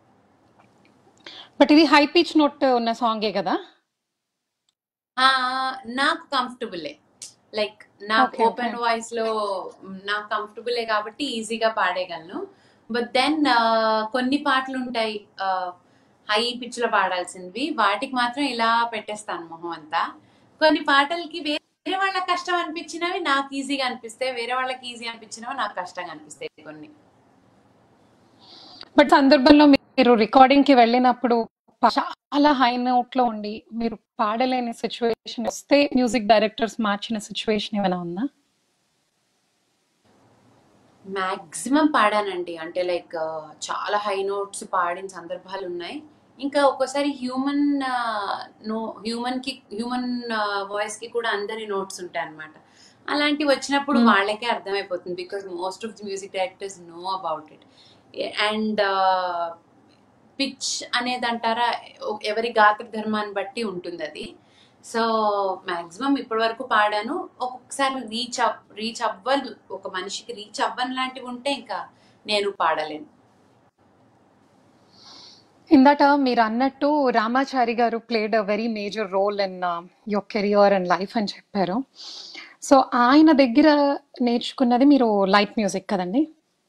బట్ ఇది హై పిచ్ నోట్ ఉన్న సాంగే కదా ఆ, నాకు కంఫర్టబులే లైక్ నాకు ఓకే ఓకే ఓపెన్ వాయిస్ లో మ్, నాకు కంఫర్టబులే కాబట్టి ఈజీగా పాడేయగలను బట్ దెన్ కొన్ని పాటలు ఉంటాయి హై పిచ్ లో పాడాల్సినవి వాటికి మాత్రం ఇలా పెట్టేస్తాను మొహం అంతా కొన్ని పాటలకి వేరే వాళ్ళకి కష్టం అనిపించినవి నాకు ఈజీగా అనిపిస్తాయి వేరే వాళ్ళకి ఈజీ అనిపించినవి నాకు కష్టంగా అనిపిస్తాయి కొన్ని బట్ సందర్భంలో మీరు రికార్డింగ్ కి వెళ్ళినప్పుడు ప- చాలా హై నోట్ లో ఉండి మీరు పాడలేని సిచ్యువేషన్ వస్తే మ్యూజిక్ డైరెక్టర్స్ మార్చిన సిచ్యువేషన్ ఏమైనా ఉందా మాక్సిమం పాడానండి అంటే లైక్ చాలా హై నోట్స్ పాడిన సందర్భాలు ఉన్నాయి ఇంకా ఒక్కోసారి హ్యూమన్ నో హ్యూమన్ కి హ్యూమన్ వాయిస్ కి కూడా అందరి నోట్స్ ఉంటాయి అన్నమాట అలాంటివి వచ్చినప్పుడు మ్మ్. వాళ్ళకే అర్థమైపోతుంది because most of the music directors know about it and pitch అనేది అంటారా ఒ- ఎవరి గాత్ర ధర్మాన్ని బట్టి ఉంటుంది అది సో మాక్సిమం ఇప్పటి వరకు పాడాను ఒక్కొక్కసారి రీచ్ అవ్ రీచ్ అవ్వదు ఒక మనిషికి రీచ్ అవ్వని లాంటివి ఉంటే ఇంకా నేను పాడలేను ఇందాక మీరు అన్నట్టు రామాచారి గారు played a very major role in your career and life అని చెప్పారు సో ఆయన దగ్గర నేర్చుకున్నది మీరు లైట్ మ్యూజిక్ కదండి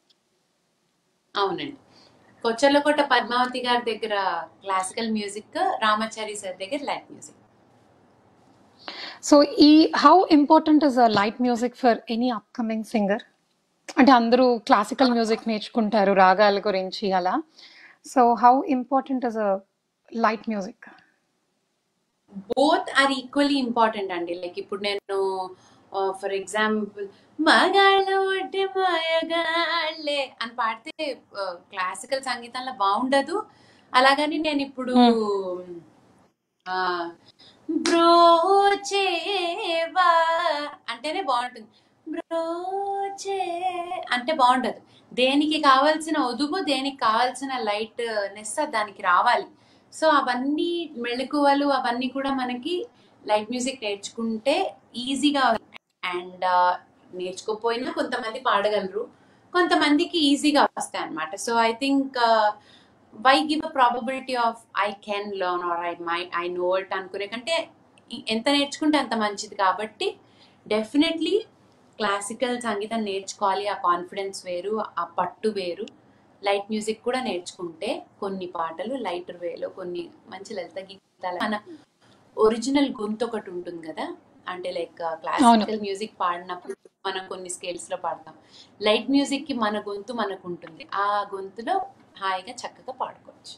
అవునండి కొచ్చర్లకోట పద్మావతి గారి దగ్గర క్లాసికల్ మ్యూజిక్ రామాచారి సార్ దగ్గర లైట్ మ్యూజిక్ సో ఈ how important is a light music for any upcoming singer అంటే అందరూ క్లాసికల్ మ్యూజిక్ నేర్చుకుంటారు రాగాల గురించి అలా so how important is a light music both are equally important అండి లైక్ ఇప్పుడు నేను ఫర్ ఎగ్జాంపుల్ మగాళ్ళ ఒడ్డి మయగాళ్ళే అని పాడితే క్లాసికల్ సంగీతంలో బాగుండదు అలాగని నేను ఇప్పుడు ఆ, బ్రోచేవా అంటేనే బాగుంటుంది బ్రోచే అంటే బాగుండదు దేనికి కావాల్సిన ఒదుగు దేనికి కావాల్సిన లైట్ నెస్ దానికి రావాలి సో అవన్నీ మెళకువలు అవన్నీ కూడా మనకి లైట్ మ్యూజిక్ నేర్చుకుంటే ఈజీగా అండ్ నేర్చుకోపోయినా కొంతమంది పాడగలరు కొంతమందికి ఈజీగా వస్తాయి అనమాట so I think why give a probability of I can learn or I my I know it అనుకునే కంటే ఈ- ఎంత నేర్చుకుంటే అంత మంచిది కాబట్టి డెఫినెట్లీ క్లాసికల్ సంగీతం నేర్చుకోవాలి ఆ కాన్ఫిడెన్స్ వేరు ఆ పట్టు వేరు లైట్ మ్యూజిక్ కూడా నేర్చుకుంటే కొన్ని పాటలు లైట్ వేలో కొన్ని మంచి లలిత గీతాలు మన ఒరిజినల్ గొంతు ఒకటి ఉంటుంది కదా అంటే లైక్ అవును క్లాసికల్ మ్యూజిక్ పాడినప్పుడు మనం కొన్ని స్కేల్స్ లో పాడతాం లైట్ మ్యూజిక్ కి మన గొంతు మనకు ఉంటుంది ఆ గొంతులో హాయిగా చక్కగా పాడుకోవచ్చు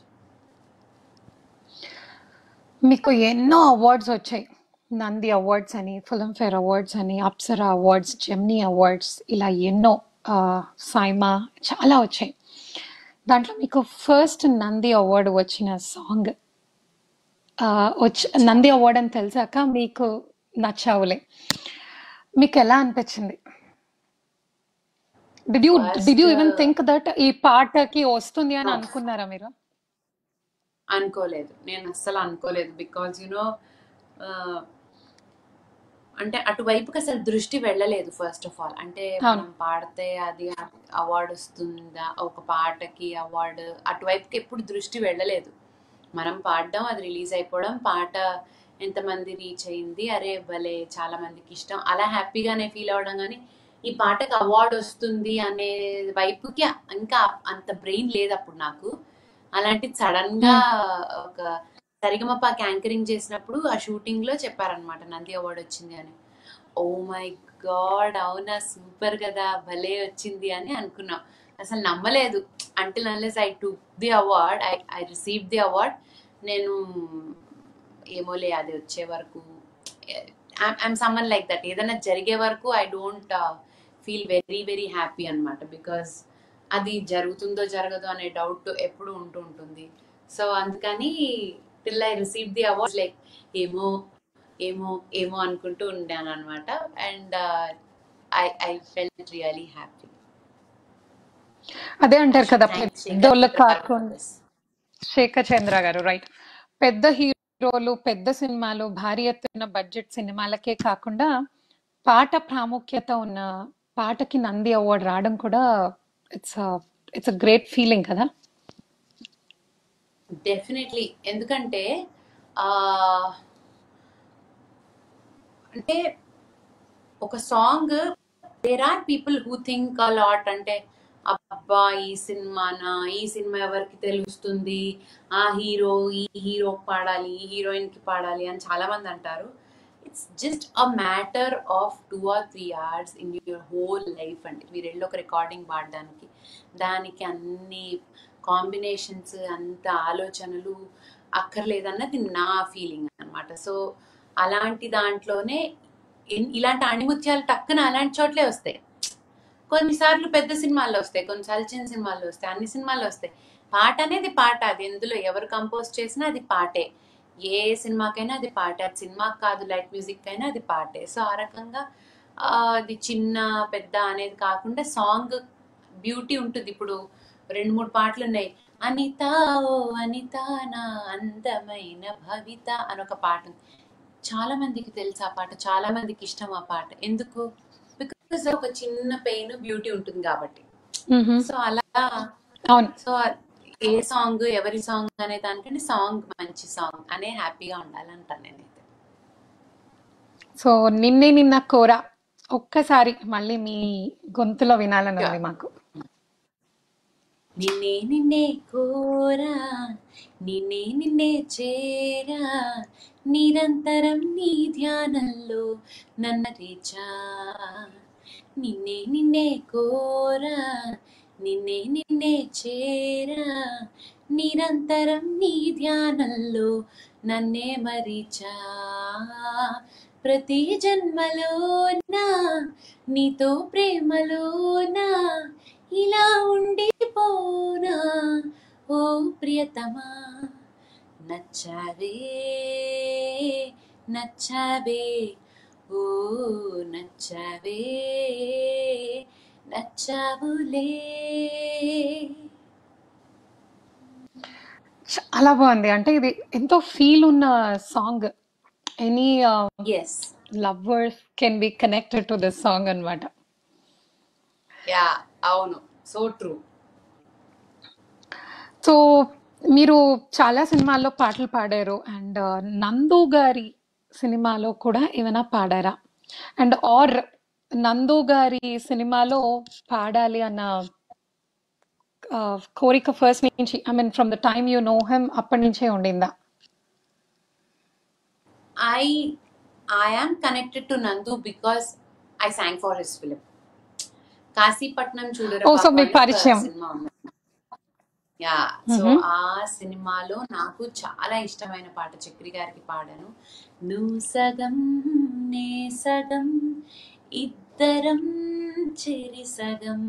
మీకు ఎన్నో అవార్డ్స్ వచ్చాయి నంది అవార్డ్స్ అని ఫిల్మ్ఫేర్ అవార్డ్స్ అని అప్సరా అవార్డ్స్ జెమ్నీ అవార్డ్స్ ఇలా ఎన్నో ఆ, సైమా చాలా వచ్చాయి దాంట్లో మీకు ఫస్ట్ నంది అవార్డు వచ్చిన సాంగ్ వచ్చి నంది అవార్డ్ అని తెలిసాక మీకు నచ్చావులే మీకు ఎలా అనిపించింది did you did first you even think that ఈ పాటకి వస్తుంది అని అనుకున్నారా మీరు అనుకోలేదు నేను అస్సలు అనుకోలేదు బికాజ్ యునో అంటే అటువైపుకి అసలు దృష్టి వెళ్ళలేదు ఫస్ట్ ఆఫ్ ఆల్ అంటే అవును మనం పాడితే అది అవార్డు వస్తుందా ఒక పాటకి అవార్డు అటువైపుకి ఎప్పుడు దృష్టి వెళ్ళలేదు మనం పాడడం అది రిలీజ్ అయిపోవడం పాట ఎంతమంది రీచ్ అయింది అరే భలే చాలా మందికి ఇష్టం అలా హ్యాపీగానే ఫీల్ అవ్వడం కానీ ఈ పాటకి అవార్డు వస్తుంది అనే వైపుకి ఇంకా అంత బ్రెయిన్ లేదు అప్పుడు నాకు అలాంటి సడన్ గా ఒక సరిగమప యాంకరింగ్ చేసినప్పుడు ఆ షూటింగ్ లో చెప్పారనమాట నంది అవార్డు వచ్చింది అని ఓ మై గాడ్ అవునా సూపర్ కదా భలే వచ్చింది అని అనుకున్నాం అసలు నమ్మలేదు until unless I to the award I I receive the award నేను ఏమోలే అది వచ్చే వరకు ఐఎమ్ సమ్మన్ లైక్ దట్ ఏదైనా జరిగే వరకు I don't feel very very happy అనమాట బికాస్ అది జరుగుతుందో జరగదో అనే డౌట్ ఎప్పుడు ఉంటూ ఉంటుంది సో అందుకని till I receive the award like ఏమో ఏమో ఏమో అనుకుంటూ ఉండాను అనమాట and I I felt really happy అదే అంటారు కదా థ్యాంక్స్ పెద్దోళ్ళ శేఖర్ గారు కాకుండా శేఖర్ చంద్ర గారు రైట్ పెద్ద హీరోలు పెద్ద సినిమాలు భారీ ఎత్తున బడ్జెట్ సినిమాలకే కాకుండా పాట ప్రాముఖ్యత ఉన్న పాటకి నంది అవార్డు రావడం కూడా it's it's a great feeling కదా డెఫినెట్లీ ఎందుకంటే ఆ అంటే ఒక song there are people who think a lot అంటే అబ్బా ఈ సినిమానా ఈ సినిమా ఎవరికి తెలుస్తుంది ఆ హీరో ఈ హీరో పాడాలి ఈ హీరోయిన్ కి పాడాలి అని చాలా మంది అంటారు it's just a matter of two or three hours in your whole life అండి మీరు వెళ్ళి ఒక రికార్డింగ్ పాడడానికి దానికి అన్ని కాంబినేషన్స్ అంత ఆలోచనలు అక్కర్లేదన్నది నా ఫీలింగ్ అన్నమాట సో అలాంటి దాంట్లోనే ఇన్- ఇలాంటి అణిముత్యాలు టక్కున అలాంటి చోట్లే వస్తాయి కొన్నిసార్లు పెద్ద సినిమాల్లో వస్తాయి కొన్నిసార్లు చిన్న సినిమాల్లో వస్తాయి అన్ని సినిమాల్లో వస్తాయి పాట అనేది పాట అది ఎందులో ఎవరు కంపోజ్ చేసినా అది పాటే ఏ సినిమాకైనా అది పాటే అది సినిమాకి కాదు లైట్ మ్యూజిక్ అయినా అది పాటే సో ఆ రకంగా ఆ, అది చిన్న పెద్ద అనేది కాకుండా సాంగ్ బ్యూటీ ఉంటుంది ఇప్పుడు రెండు మూడు పాటలు ఉన్నాయి అనిత ఓ అనిత నా అందమైన భవిత అని ఒక పాట ఉంది చాలా మందికి తెలుసు ఆ పాట చాలా మందికి ఇష్టం ఆ పాట ఎందుకు బికాస్ ఒక చిన్న పెయిన్ బ్యూటీ ఉంటుంది కాబట్టి మ్మ్. సో అలా అవును సో ఏ సాంగ్ ఎవరి సాంగ్ అనే దానికంటే సాంగ్ మంచి సాంగ్ అనే హ్యాపీగా ఉండాలంటాను నేనైతే సో నిన్నే నిన్న కోర ఒక్కసారి మళ్ళీ మీ గొంతులో వినాలని ఉంది మాకు నిన్నే నిన్నే కోరా నిన్నే నిన్నే చేరా నిరంతరం నీ ధ్యానంలో నన్నరిచా నిన్నే నిన్నే కోరా నిన్నే నిన్నే చేరా నిరంతరం నీ ధ్యానంలో నన్నే మరిచా ప్రతి జన్మలోనా నీతో ప్రేమలోనా ఇలా ఉండిపోనా ఓ ప్రియతమా నచ్చావే నచ్చావే ఓ నచ్చావే నచ్చావులే చాలా బాగుంది అంటే ఇది ఎంతో ఫీల్ ఉన్న song any yes lovers can be connected to this song అన్నమాట యా అవును సో ట్రూ సో మీరు చాలా సినిమాల్లో పాటలు పాడారు అండ్ నందు గారి సినిమాలో కూడా ఏమైనా పాడారా అండ్ ఆర్ నందు గారి సినిమాలో పాడాలి అన్న ఆ, కోరిక ఫస్ట్ నుంచి I mean from the time you know um అప్పటి నుంచే ఉండిందా I I am connected to Nandu because I song for his film Kasipatnam Chudara oh so బాబు మీ అని ఒక పరిచయం సినిమా ఉంది యా సో మ్హూ. ఆ సినిమాలో నాకు చాలా ఇష్టమైన పాట చక్రి గారికి పాడాను నువ్వు సగం నే సగం ఇద్దరం చెరి సగం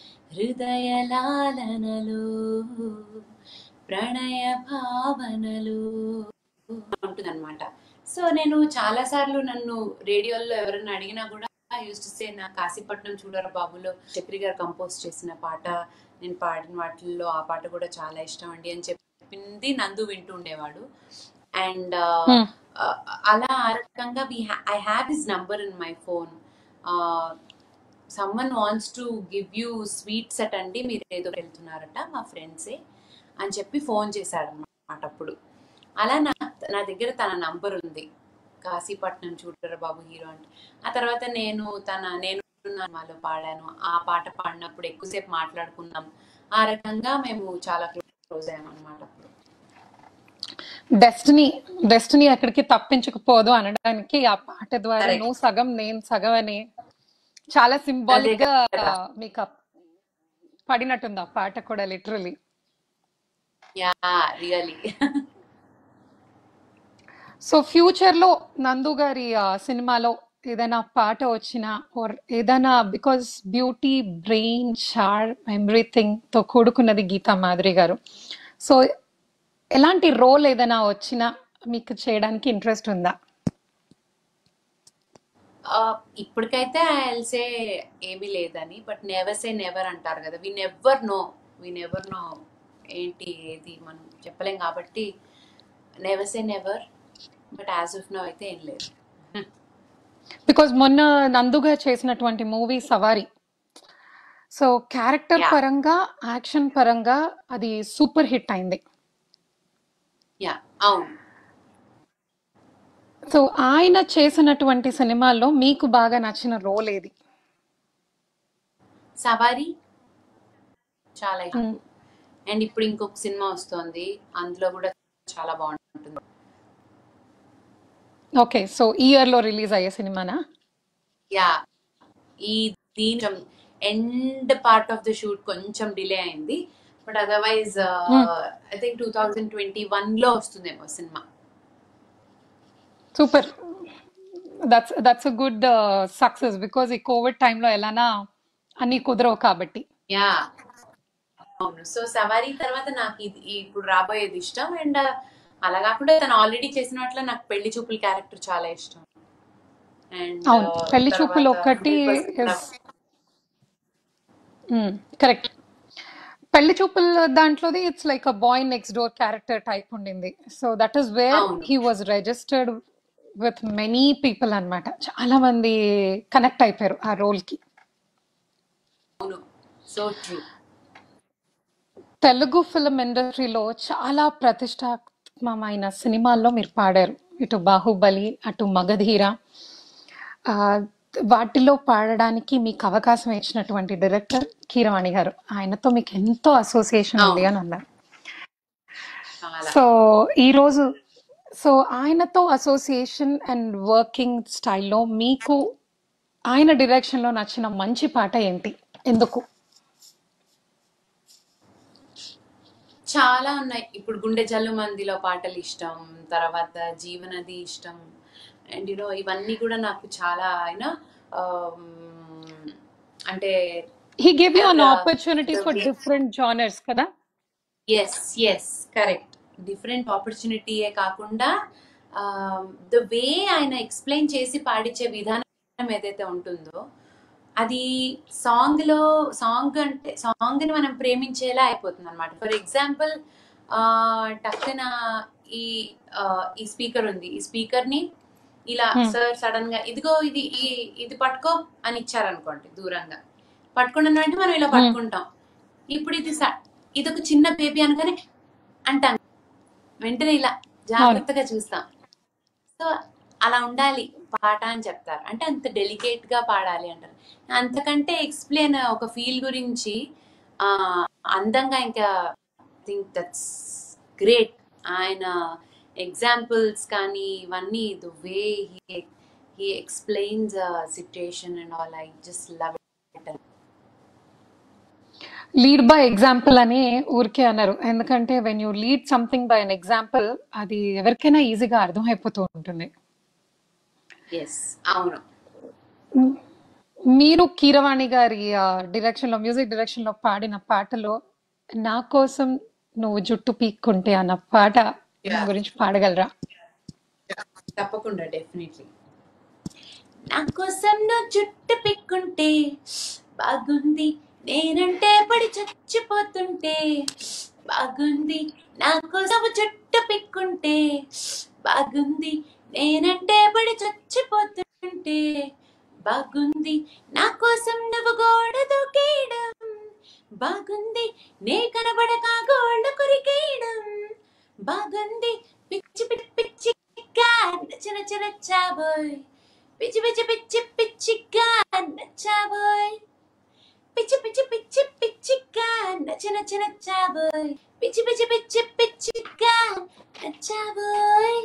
హృదయలాలనలో ప్రణయ భావనలు ఉంటుందన్నమాట సో నేను చాలా సార్లు నన్ను రేడియోలో ఎవరైనా అడిగినా కూడా యూస్ టు సే నా కాశీపట్నం చూడరా బాబులో చక్రి గారు కంపోజ్ చేసిన పాట నేను పాడిన వాటిల్లో ఆ పాట కూడా చాలా ఇష్టం అండి అని చెప్పింది నందు వింటూ ఉండేవాడు అండ్ Hmm. అలా ఆ రకంగా I have his number in my phone someone wants to give you sweet set అండి మీరు ఏదో వెళ్తున్నారట మా ఫ్రెండ్సే అని చెప్పి ఫోన్ చేశాడు అనమాట అప్పుడు అలా నా నా దగ్గర తన నంబర్ ఉంది కాశీపట్నం చూడరా బాబు హీరో అంటే ఆ తర్వాత నేను తన నేను మాలో పాడాను ఆ పాట పాడినప్పుడు ఎక్కువసేపు మాట్లాడుకున్నాం ఆ రకంగా మేము చాలా క్లోజ్ అయ్యాం అనమాట అప్పుడు డెస్టినీ డెస్టినీ ఎక్కడికి తప్పించకపోదు అనడానికి ఆ పాట ద్వారా కరెక్ట్ నువ్వు సగం నేను సగం అని చాలా అదే సింబాలిక్ గా కదా మీకు ఆ పడినట్టుంది ఆ పాట కూడా literally yeah really so future లో నందు గారి ఆ, సినిమాలో ఏదైనా పాట వచ్చినా ఆర్ ఏదైనా because beauty brain sharp everything తో కూడుకున్నది గీతా మాధురి గారు సో ఎలాంటి రోల్ ఏదైనా వచ్చినా మీకు చేయడానికి ఇంట్రెస్ట్ ఉందా ఇప్పటికైతే ఐల్సే ఏమీ లేదని బట్ నెవర్ సే నెవర్ అంటారు కదా we never know we never know ఏంటి ఏది మనం చెప్పలేం కాబట్టి never say never but as of now అయితే ఏం లేదు బికాజ్ మొన్న నందుగా చేసినటువంటి movie Savaari so character yeah పరంగా యాక్షన్ పరంగా అది సూపర్ హిట్ అయింది యా అవును సో ఆయన చేసినటువంటి సినిమాల్లో మీకు బాగా నచ్చిన రోల్ ఏది సవారీ చాలా ఇష్టం మ్మ్. అండ్ ఇప్పుడు ఇంకొక సినిమా వస్తోంది అందులో కూడా చాలా బాగుంటుంది ఓకే సో ఈ ఇయర్ లో రిలీజ్ అయ్యే సినిమానా యా ఈ దీని end part of the shoot కొంచెం డిలే అయింది but otherwise hmm. I think two thousand twenty one లో వస్తుందేమో సినిమా super that's that's a good success because ఈ కోవిడ్ టైంలో ఎలానా అన్ని కుదరవు కాబట్టి యా అవును సో సవారీ తర్వాత నాకు ఇది ఇప్పుడు రాబోయేది ఇష్టం అండ్ అలా కాకుండా తను ఆల్రెడీ చేసిన వాటిలో నాకు పెళ్లి చూపుల క్యారెక్టర్ చాలా ఇష్టం అండ్ అవును పెళ్లి చూపులు తర్వాత ఒక్కటి హండ్రెడ్ ఇస్ పర్సెంట్ కరెక్ట్ పెళ్లి చూపుల దాంట్లోది it's like a boy next door character type ఉండింది సో దట్ ఈస్ వేర్ అవును he was registered with many people అన్నమాట చాలా మంది కనెక్ట్ అయిపోయారు ఆ రోల్ కి అవును సో ట్రూ తెలుగు ఫిల్మ్ ఇండస్ట్రీలో చాలా ప్రతిష్టాత్మకమైన సినిమాల్లో మీరు పాడారు ఇటు బాహుబలి అటు మగధీర ఆ, వాటిలో పాడడానికి మీకు అవకాశం ఇచ్చినటువంటి డైరెక్టర్ కీరవాణి గారు ఆయనతో మీకు ఎంతో అసోసియేషన్ ఉంది అవును అని అన్నారు చాలా సో ఈరోజు సో ఆయనతో అసోసియేషన్ అండ్ వర్కింగ్ స్టైల్లో మీకు ఆయన డైరెక్షన్లో నచ్చిన మంచి పాట ఏంటి ఎందుకు చాలా ఉన్నాయి ఇప్పుడు గుండె జల్లు మందిలో పాటలు ఇష్టం తర్వాత జీవనది ఇష్టం అండ్ యూనో ఇవన్నీ కూడా నాకు చాలా ఆయన అంటే he give you an the opportunity the for way different genres కదా ఎస్ ఎస్ కరెక్ట్ డిఫరెంట్ ఆపర్చునిటీయే కాకుండా ద వే ఆయన ఎక్స్ప్లెయిన్ చేసి పాడించే విధానం ఏదైతే ఉంటుందో అది సాంగ్ లో సాంగ్ అంటే సాంగ్ ని మనం ప్రేమించేలా అయిపోతుంది అనమాట ఫర్ ఎగ్జాంపుల్ టక్కున ఈ ఆ, ఈ స్పీకర్ ఉంది ఈ స్పీకర్ ని ఇలా Hmm. సార్ సడన్ గా ఇదిగో ఇది ఈ- ఇది పట్టుకో అని ఇచ్చారనుకోండి దూరంగా పట్టుకున్న అంటే మనం ఇలా Hmm. పట్టుకుంటాం ఇప్పుడు ఇది స- ఇది ఒక చిన్న బేబీ అనగానే అంటాం వెంటనే ఇలా అవును జాగ్రత్తగా చూస్తాం సో అలా ఉండాలి పాట అని చెప్తారు అంటే అంత డెలికేట్ గా పాడాలి అంటారు అంతకంటే ఎక్స్ప్లెయిన్ ఒక ఫీల్ గురించి ఆ అందంగా ఇంకా థింక్ దట్స్ గ్రేట్ ఆయన ఎగ్జాంపుల్స్ కానీ ఇవన్నీ the way he explains situation and all I just love it lead by example అని ఊరికే అన్నారు ఎందుకంటే when you lead something by an example అది ఎవరికైనా ఈజీగా అర్థమైపోతూ ఉంటుంది ఎస్ అవును మ్, మీరు కీరవాణి గారి డైరెక్షన్ లో మ్యూజిక్ డైరెక్షన్ లో పాడిన పాటలో నా కోసం నువ్వు జుట్టు పీక్కుంటే అన్న పాట యా గురించి పాడగలరా తప్పకుండా డెఫినెట్లీ నా కోసం నువ్వు జుట్టు పిక్కుంటే బాగుంది నేనంటే పడి చచ్చిపోతుంటే బాగుంది నా కోసం జుట్టు పిక్కుంటే బాగుంది నేనంటే పడి చచ్చిపోతుంటే బాగుంది నా కోసం నువ్వు గోడ దూకేయడం బాగుంది నే కనబడక గోడ కొరికేయడం బాగుంది పిచ్చి పిచ్చి పిచ్చిగా నచ్చిన నచ్చాబోయ్ పిచ్చి పిచ్చి పిచ్చి పిచ్చిగా నచ్చాబోయ్ పిచ్చి పిచ్చి పిచ్చి పిచ్చిగా నచ్చిన నచ్చాబోయ్ పిచ్చి పిచ్చి పిచ్చి పిచ్చిగా నచ్చాబోయ్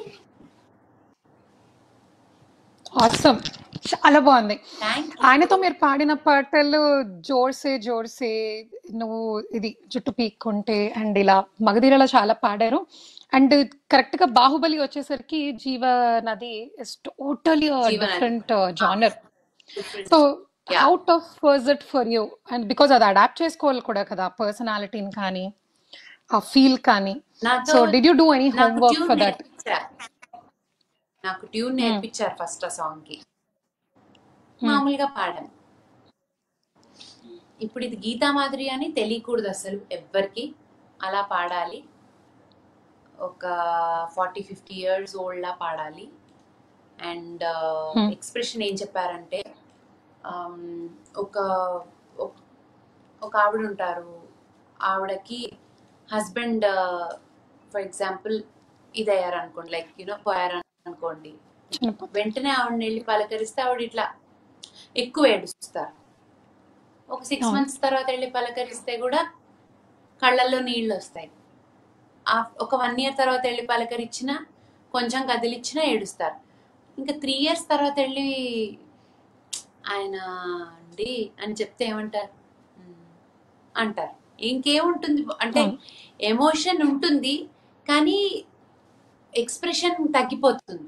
ఆసమ్ చాలా బాగుంది థ్యాంక్ ఆయనతో యూ మీరు పాడిన పాటలు జోర్సే జోర్సే నువ్వు ఇది జుట్టు పీక్కుంటే అండ్ ఇలా మగధీరలో చాలా పాడారు అండ్ కరెక్ట్ గా బాహుబలి వచ్చేసరికి జీవ నది ఇస్ టోటలీ జీవనది different genre different so yeah how tough was it for you and because అది అడాప్ట్ చేసుకోవాలి కూడా కదా పర్సనాలిటీని కానీ ఆ ఫీల్ కానీ నాతో so did you do any నాకు హోంవర్క్ ట్యూన్ ఫర్ దట్ నేర్పించారు నాకు ట్యూన్ నేర్పించారు ఫస్ట్ ఆ సాంగ్ కి మామూలుగా పాడాను ఇప్పుడు ఇది గీతా మాధురి అని తెలియకూడదు అసలు ఎవ్వరికి అలా పాడాలి ఒక ఫార్టీ ఫిఫ్టీ ఇయర్స్ ఓల్డ్ లా పాడాలి అండ్ ఎక్స్ప్రెషన్ ఏం చెప్పారంటే um, ఒక ఒక- ఒక ఆవిడ ఉంటారు ఆవిడకి హస్బెండ్ ఫర్ ఎగ్జాంపుల్ ఇది అయ్యారు అనుకోండి లైక్ యూనో పోయారు అనుకోండి వెంటనే ఆవిడని వెళ్ళి పలకరిస్తే ఆవిడ ఇట్లా ఎక్కువ ఏడుస్తారు ఒక సిక్స్ అవును మంత్స్ తర్వాత వెళ్ళి పలకరిస్తే కూడా కళ్ళల్లో నీళ్ళు వస్తాయి ఆ ఒక వన్ ఇయర్ తర్వాత వెళ్ళి పలకరించిన కొంచెం కదిలిచ్చినా ఏడుస్తారు ఇంకా త్రీ ఇయర్స్ తర్వాత వెళ్ళి ఆయన అండి అని చెప్తే ఏమంటారు "ఉమ్" అంటారు ఇంకేముంటుంది అంటే అవును ఎమోషన్ ఉంటుంది కానీ ఎక్స్ప్రెషన్ తగ్గిపోతుంది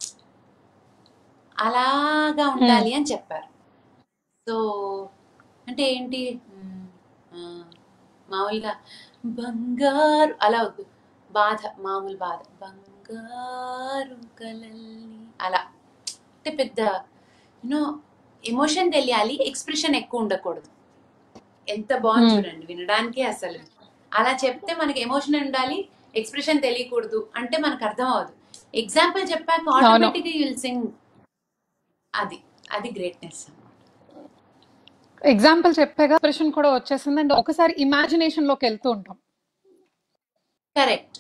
అలాగా ఉమ్, ఉండాలి అని చెప్పారు సో అంటే ఏంటి మ్మ్, ఆ, మామూలుగా బంగారు అలా వద్దు బాధ మామూలు బాధ బంగారు కలల్ని అలా అంటే పెద్ద యూనో ఎమోషన్ తెలియాలి ఎక్స్ప్రెషన్ ఎక్కువ ఉండకూడదు ఎంత బాగుంది ఉమ్, చూడండి వినడానికి అసలు అలా చెప్తే మనకి ఎమోషన్ ఉండాలి ఎక్స్ప్రెషన్ తెలియకూడదు అంటే మనకు అర్థం అవ్వదు ఎగ్జాంపుల్ చెప్పాక అవును ఆటోమేటిక్గా యుల్ సింగ్ అది అది గ్రేట్నెస్ ఎగ్జాంపుల్ చెప్పాగా ఎక్స్ప్రెషన్ కూడా వచ్చేసింది అండ్ ఒకసారి ఇమాజినేషన్ లోకి వెళ్తూ ఉంటాం కరెక్ట్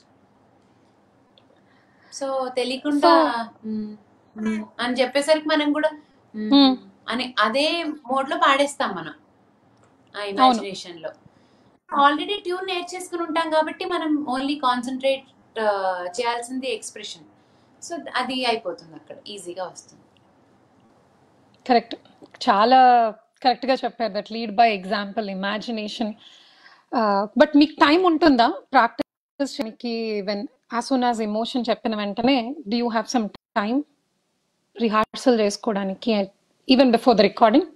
సో సో తెలియకుండా మ్మ్, మ్మ్ అని చెప్పేసరికి మనం కూడా మ్మ్, ఉమ్, అని అదే మోడ్ లో పాడేస్తాం మనం ఆ అవును ఇమాజినేషన్ లో ఆల్రెడీ ట్యూన్ నేర్చేసుకుని ఉంటాం కాబట్టి మనం ఓన్లీ కాన్సన్ట్రేట్ చేయాల్సింది ఎక్స్ప్రెషన్ సో అది అయిపోతుంది అక్కడ ఈజీగా వస్తుంది కరెక్ట్ చాలా కరెక్ట్గా చెప్పారు that lead by example imagination but మీకు టైం ఉంటుందా ప్రాక్టీస్ చేయడానికి when as soon as emotion చెప్పిన వెంటనే do you have some time rehearsal చేసుకోవడానికి even before the recording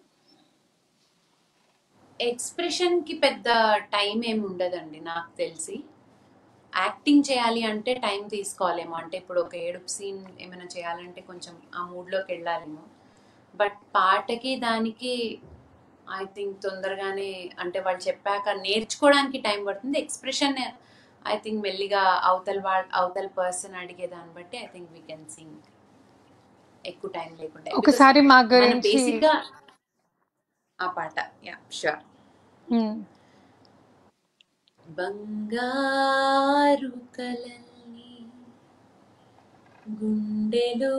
expression కి పెద్ద టైం ఏమి ఉండదండి నాకు తెలిసి యాక్టింగ్ చేయాలి అంటే టైం తీసుకోవాలేమో అంటే ఇప్పుడు ఒక ఏడుపు సీన్ ఏమైనా చేయాలంటే కొంచెం ఆ మూడ్లోకి వెళ్ళాలేమో బట్ పాటకి దానికి ఐ థింక్ తొందరగానే అంటే వాళ్ళు చెప్పాక నేర్చుకోవడానికి టైం పడుతుంది ఎక్స్ప్రెషన్ ఐ థింక్ మెల్లిగా అవతల వాళ్ళ అవతల పర్సన్ అడిగే దాన్ని బట్టి I think we can sing ఎక్కువ టైం లేకుండా బికాస్ ఒకసారి మా మన గురించి బేసిక్ గా ఆ పాట యా షూర్ మ్మ్. బంగారు కలల్ని గుండెలో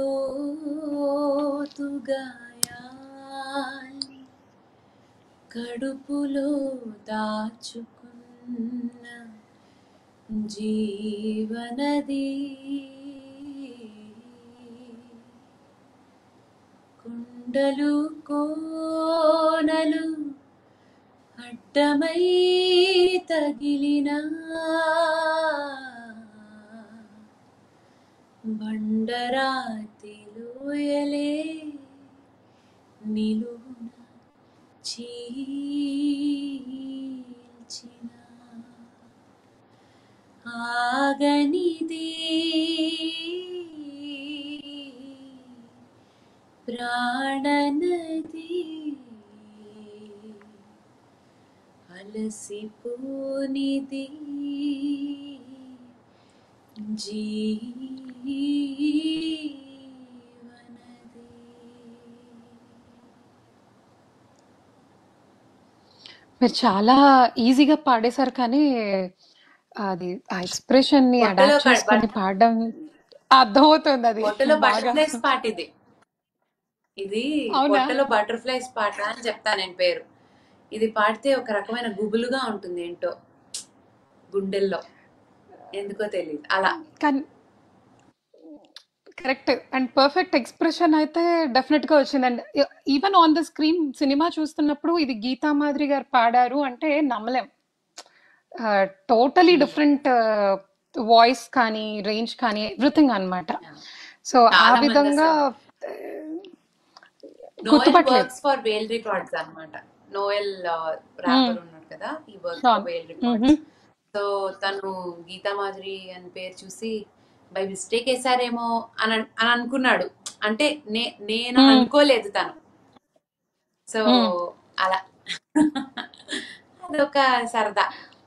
తుగాయాలి కడుపులో దాచుకున్న జీవనది కుండలు కోనలు అడ్డమై తగిలిన బండరాతిలోయలే నిలువున చీల్చిన ఆగనిది ప్రాణనది అలసిపోనిది జీవనది మీరు చాలా ఈజీగా పాడేశారు కానీ అది ఆ ఎక్స్ప్రెషన్ ని పొట్టలో అడాప్ట్ క- చేసుకొని బట్- పాడడం అర్థమవుతుంది అది పొట్టలో బాగా బటర్ఫ్లైస్ పాట ఇది ఇది అవునా పొట్టలో బటర్ఫ్లైస్ పాట అని చెప్తా నేను పేరు ఇది పాడితే ఒక రకమైన గుబులుగా ఉంటుంది ఏంటో గుండెల్లో ఎందుకో తెలియదు అలా కానీ కరెక్ట్ అండ్ పర్ఫెక్ట్ ఎక్స్ప్రెషన్ అయితే డెఫినెట్ గా వచ్చింది and even on the screen సినిమా చూస్తున్నప్పుడు ఇది గీతా మాదిరి గారు పాడారు అంటే నమ్మలేం టోటలీ ఉమ్, డిఫరెంట్ వాయిస్ కానీ రేంజ్ కానీ ఎవ్రీథింగ్ అన్నమాట yeah. సో ఆ చాలా మంది విధంగా అసలు నోయల్ గుర్తుపట్టలేదు వర్క్స్ ఫర్ వేల్ రికార్డ్స్ అన్నమాట నోయల్ మ్మ్. ర్యాపర్ ఉన్నాడు కదా ఈ వర్క్స్ ఫర్ అవును వేల్ మ్హూ. రికార్డ్స్ సో తను గీతా మాధురి అని పేరు చూసి బై మిస్టేక్ వేసారేమో అని అన్- అని అనుకున్నాడు అంటే నే నేను మ్మ్. అనుకోలేదు తను సో మ్మ్. అలా అదొక సరదా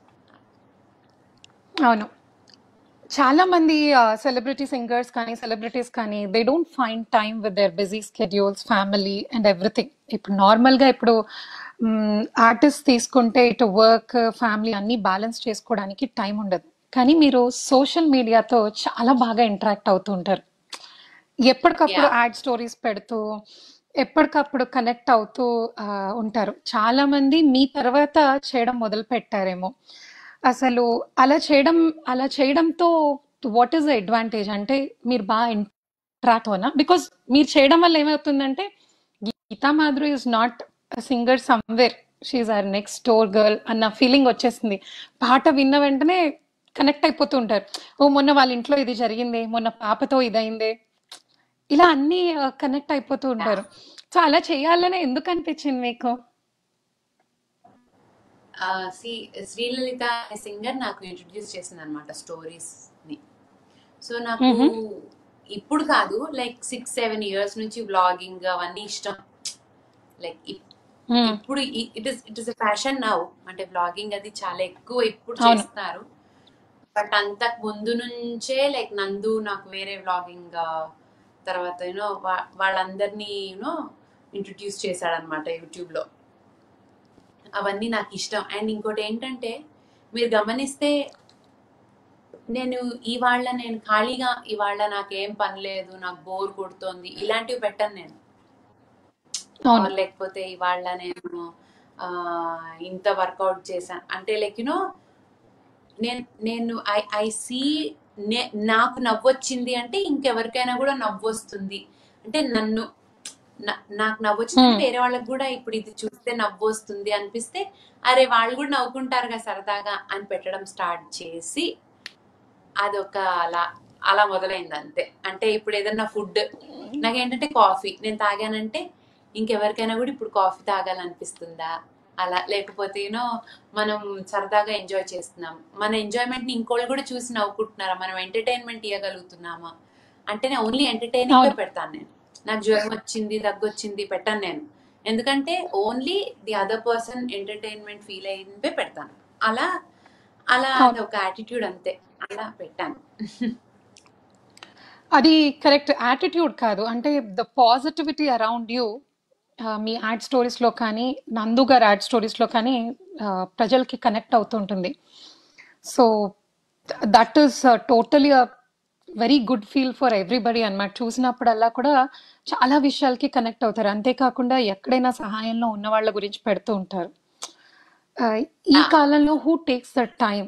అవును చాలా మంది సెలబ్రిటీ సింగర్స్ కానీ సెలబ్రిటీస్ కానీ they don't find time with their busy schedules family and everything ఇప్పుడు నార్మల్గా ఇప్పుడు ఆర్టిస్ట్ తీసుకుంటే ఇటు వర్క్ ఫ్యామిలీ అన్ని బ్యాలెన్స్ చేసుకోవడానికి టైం ఉండదు కానీ మీరు సోషల్ మీడియాతో చాలా బాగా ఇంటరాక్ట్ అవుతూ ఉంటారు ఎప్పటికప్పుడు యా యాడ్ స్టోరీస్ పెడుతూ ఎప్పటికప్పుడు కనెక్ట్ అవుతూ ఆ, ఉంటారు చాలా మంది మీ తర్వాత చేయడం మొదలు పెట్టారేమో అసలు అలా చేయడం అలా చేయడంతో వాట్ ఈస్ ద అడ్వాంటేజ్ అంటే మీరు బాగా ఇంటరాక్ట్ అవునా బికాస్ మీరు చేయడం వల్ల ఏమవుతుందంటే Geetha Madhuri is not singer somewhere she are next door girl అన్న ఫీలింగ్ వచ్చేసింది పాట విన్న వెంటనే కనెక్ట్ అయిపోతూ ఉంటారు ఓ మొన్న వాళ్ళ ఇంట్లో ఇది జరిగింది మొన్న పాపతో ఇదైంది ఇలా అన్ని కనెక్ట్ అయిపోతూ యా ఉంటారు సో అలా చేయాలని ఎందుకు అనిపించింది మీకు ఆ, శ్రీ శ్రీలలిత అనే సింగర్ నాకు ఇంట్రడ్యూస్ చేసింది అనమాట స్టోరీస్ ని సో నాకు మ్హూ. ఇప్పుడు కాదు లైక్ సిక్స్ సెవెన్ ఇయర్స్ నుంచి వ్లాగింగ్ అవన్నీ ఇష్టం లైక్ మ్మ్. ఇప్పుడు it is it is fashion now అంటే వ్లాగింగ్ అది చాలా ఎక్కువ ఇప్పుడు అవును చేస్తున్నారు బట్ అంతకు ముందు నుంచే లైక్ నందు నాకు వేరే వ్లాగింగ్ తర్వాత యూనో వాళ్ళందరినీ యూనో ఇంట్రడ్యూస్ చేశాడనమాట యూట్యూబ్ లో అవన్నీ నాకు ఇష్టం అండ్ ఇంకోటి ఏంటంటే మీరు గమనిస్తే నేను ఇవాళ నేను ఖాళీగా ఇవాళ నాకేం పని లేదు నాకు బోర్ కొడుతోంది ఇలాంటివి పెట్టను నేను అవును ఆర్ లేకపోతే ఇవాళ నేను ఆ, ఇంత వర్కౌట్ చేశాను అంటే లైక్ యునో నేను నేను ఐ ఐ సీ నాకు నవ్వొచ్చింది అంటే ఇంకెవరికైనా కూడా నవ్వొస్తుంది అంటే నన్ను నా- నాకు నవ్వొచ్చింది హ్మ్. వేరే వాళ్ళకి కూడా ఇప్పుడు ఇది చూస్తే నవ్వు వస్తుంది అనిపిస్తే అరే వాళ్ళు కూడా నవ్వుకుంటారు కదా సరదాగా అని పెట్టడం స్టార్ట్ చేసి అదొక అలా అలా మొదలైంది అంతే అంటే ఇప్పుడు ఏదన్నా ఫుడ్ నాకేంటంటే కాఫీ నేను తాగానంటే ఇంకెవరికైనా కూడా ఇప్పుడు కాఫీ తాగాలనిపిస్తుందా అలా లేకపోతే యూనో మనం సరదాగా ఎంజాయ్ చేస్తున్నాం మన ఎంజాయ్మెంట్ ని ఇంకోళ్ళు కూడా చూసి నవ్వుకుంటున్నారా మనం ఎంటర్టైన్మెంట్ ఇవ్వగలుగుతున్నామా అంటే నేను ఓన్లీ ఎంటర్టైనింగ్ అవును పెడతాను నేను నాకు జ్వరం వచ్చింది దగ్గు వచ్చింది పెట్టాను నేను ఎందుకంటే only the other person entertainment feel అయ్యిందే పెడతాను అలా అలా అది అవును ఒక యాటిట్యూడ్ అంతే అలా పెట్టాను అది కరెక్ట్ యాటిట్యూడ్ కాదు అంటే ద పాజిటివిటీ అరౌండ్ యూ మీ యాడ్ స్టోరీస్లో కానీ నందు గారి యాడ్ స్టోరీస్లో కానీ ఆ, ప్రజలకి కనెక్ట్ అవుతుంటుంది so that is totally very good feel for everybody అన్నమాట చూసినప్పుడల్లా కూడా చాలా విషయాలకి కనెక్ట్ అవుతారు అంతేకాకుండా ఎక్కడైనా సహాయంలో ఉన్న వాళ్ళ గురించి పెడుతూ ఉంటారు ఆ, ఈ ఆ, కాలంలో హూ టేక్స్ ద టైం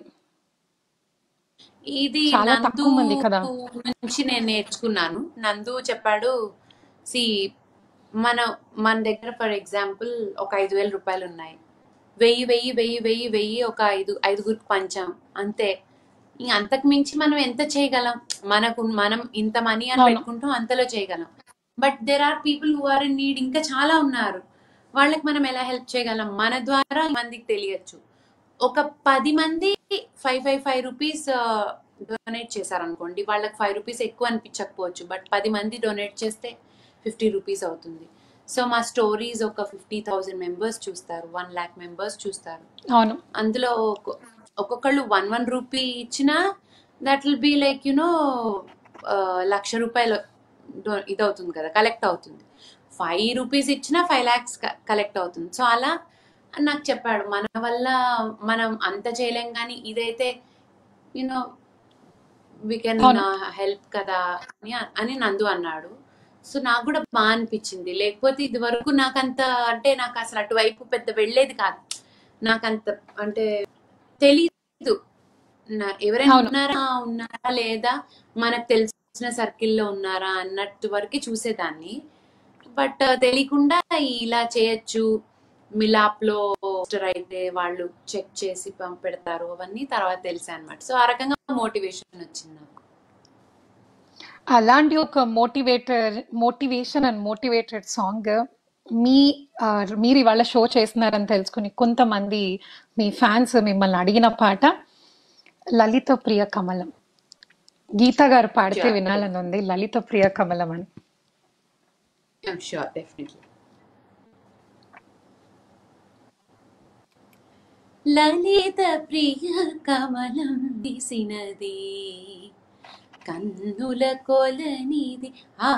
ఇది చాలా నందు తక్కువ మంది కదా నుంచి నేను నేర్చుకున్నాను నందు చెప్పాడు సి మన మన దగ్గర ఫర్ ఎగ్జాంపుల్ ఒక ఐదు వేల రూపాయలు ఉన్నాయి వెయ్యి వెయ్యి వెయ్యి వెయ్యి వెయ్యి ఒక ఐదు ఐదుగురికి పంచాం అంతే ఇంక అంతకు మించి మనం ఎంత చేయగలం మనకు మనం ఇంత మనీ అని అవును పెట్టుకుంటాం అంతలో చేయగలం but there are people who are in need ఇంకా చాలా ఉన్నారు వాళ్ళకి మనం ఎలా హెల్ప్ చేయగలం మన ద్వారా మందికి తెలియచ్చు ఒక పది మంది five five five rupees donate చేశారనుకోండి వాళ్ళకి ఫైవ్ రూపీస్ ఎక్కువ అనిపించకపోవచ్చు బట్ పది మంది డొనేట్ చేస్తే ఫిఫ్టీ రూపీస్ అవుతుంది సో మా స్టోరీస్ ఒక ఫిఫ్టీ థౌజండ్ మెంబర్స్ చూస్తారు వన్ ల్యాక్ మెంబర్స్ చూస్తారు అవును అందులో ఒక్కొ- ఒక్కొక్కళ్ళు వన్ వన్ రూపీ ఇచ్చినా that will be like you know లక్ష రూపాయలు డొ- ఇది అవుతుంది కదా కలెక్ట్ అవుతుంది ఫైవ్ రూపీస్ ఇచ్చినా ఫైవ్ ల్యాక్స్ కలెక్ట్ అవుతుంది సో అలా నాకు చెప్పాడు మన వల్ల మనం అంత చేయలేం కానీ ఇదైతే యూనో వీ కెన్ అవును హెల్ప్ కదా అని అని నందు అన్నాడు సో నాకు కూడా బాగా అనిపించింది లేకపోతే ఇది వరకు నాకంత అంటే నాకు అసలు అటువైపు పెద్ద వెళ్ళేది కాదు నాకంత అంటే తెలీదు నా- ఎవరైనా అవును ఉన్నారా ఉన్నారా లేదా మనకు తెలిసిన సర్కిల్లో ఉన్నారా అన్నట్టు వరకు చూసేదాన్ని బట్ తెలియకుండా ఇలా చేయొచ్చు మిలాప్ లో పోస్టర్ అయితే వాళ్ళు చెక్ చేసి పంపెడతారు అవన్నీ తర్వాత తెలిసాయి అనమాట సో ఆ రకంగా మోటివేషన్ వచ్చింది నాకు అలాంటి ఒక motivator motivation and motivated song మీ ఆ, మీరు ఇవాళ షో చేస్తున్నారని తెలుసుకుని కొంతమంది మీ ఫ్యాన్స్ మిమ్మల్ని అడిగిన పాట లలిత ప్రియ కమలం గీత గారు పాడితే షూర్ వినాలని ఉంది లలిత ప్రియ కమలం అని షూర్ డెఫినెట్లీ లలిత ప్రియ కమలం దిసినది కన్నుల కొలనిది ఆ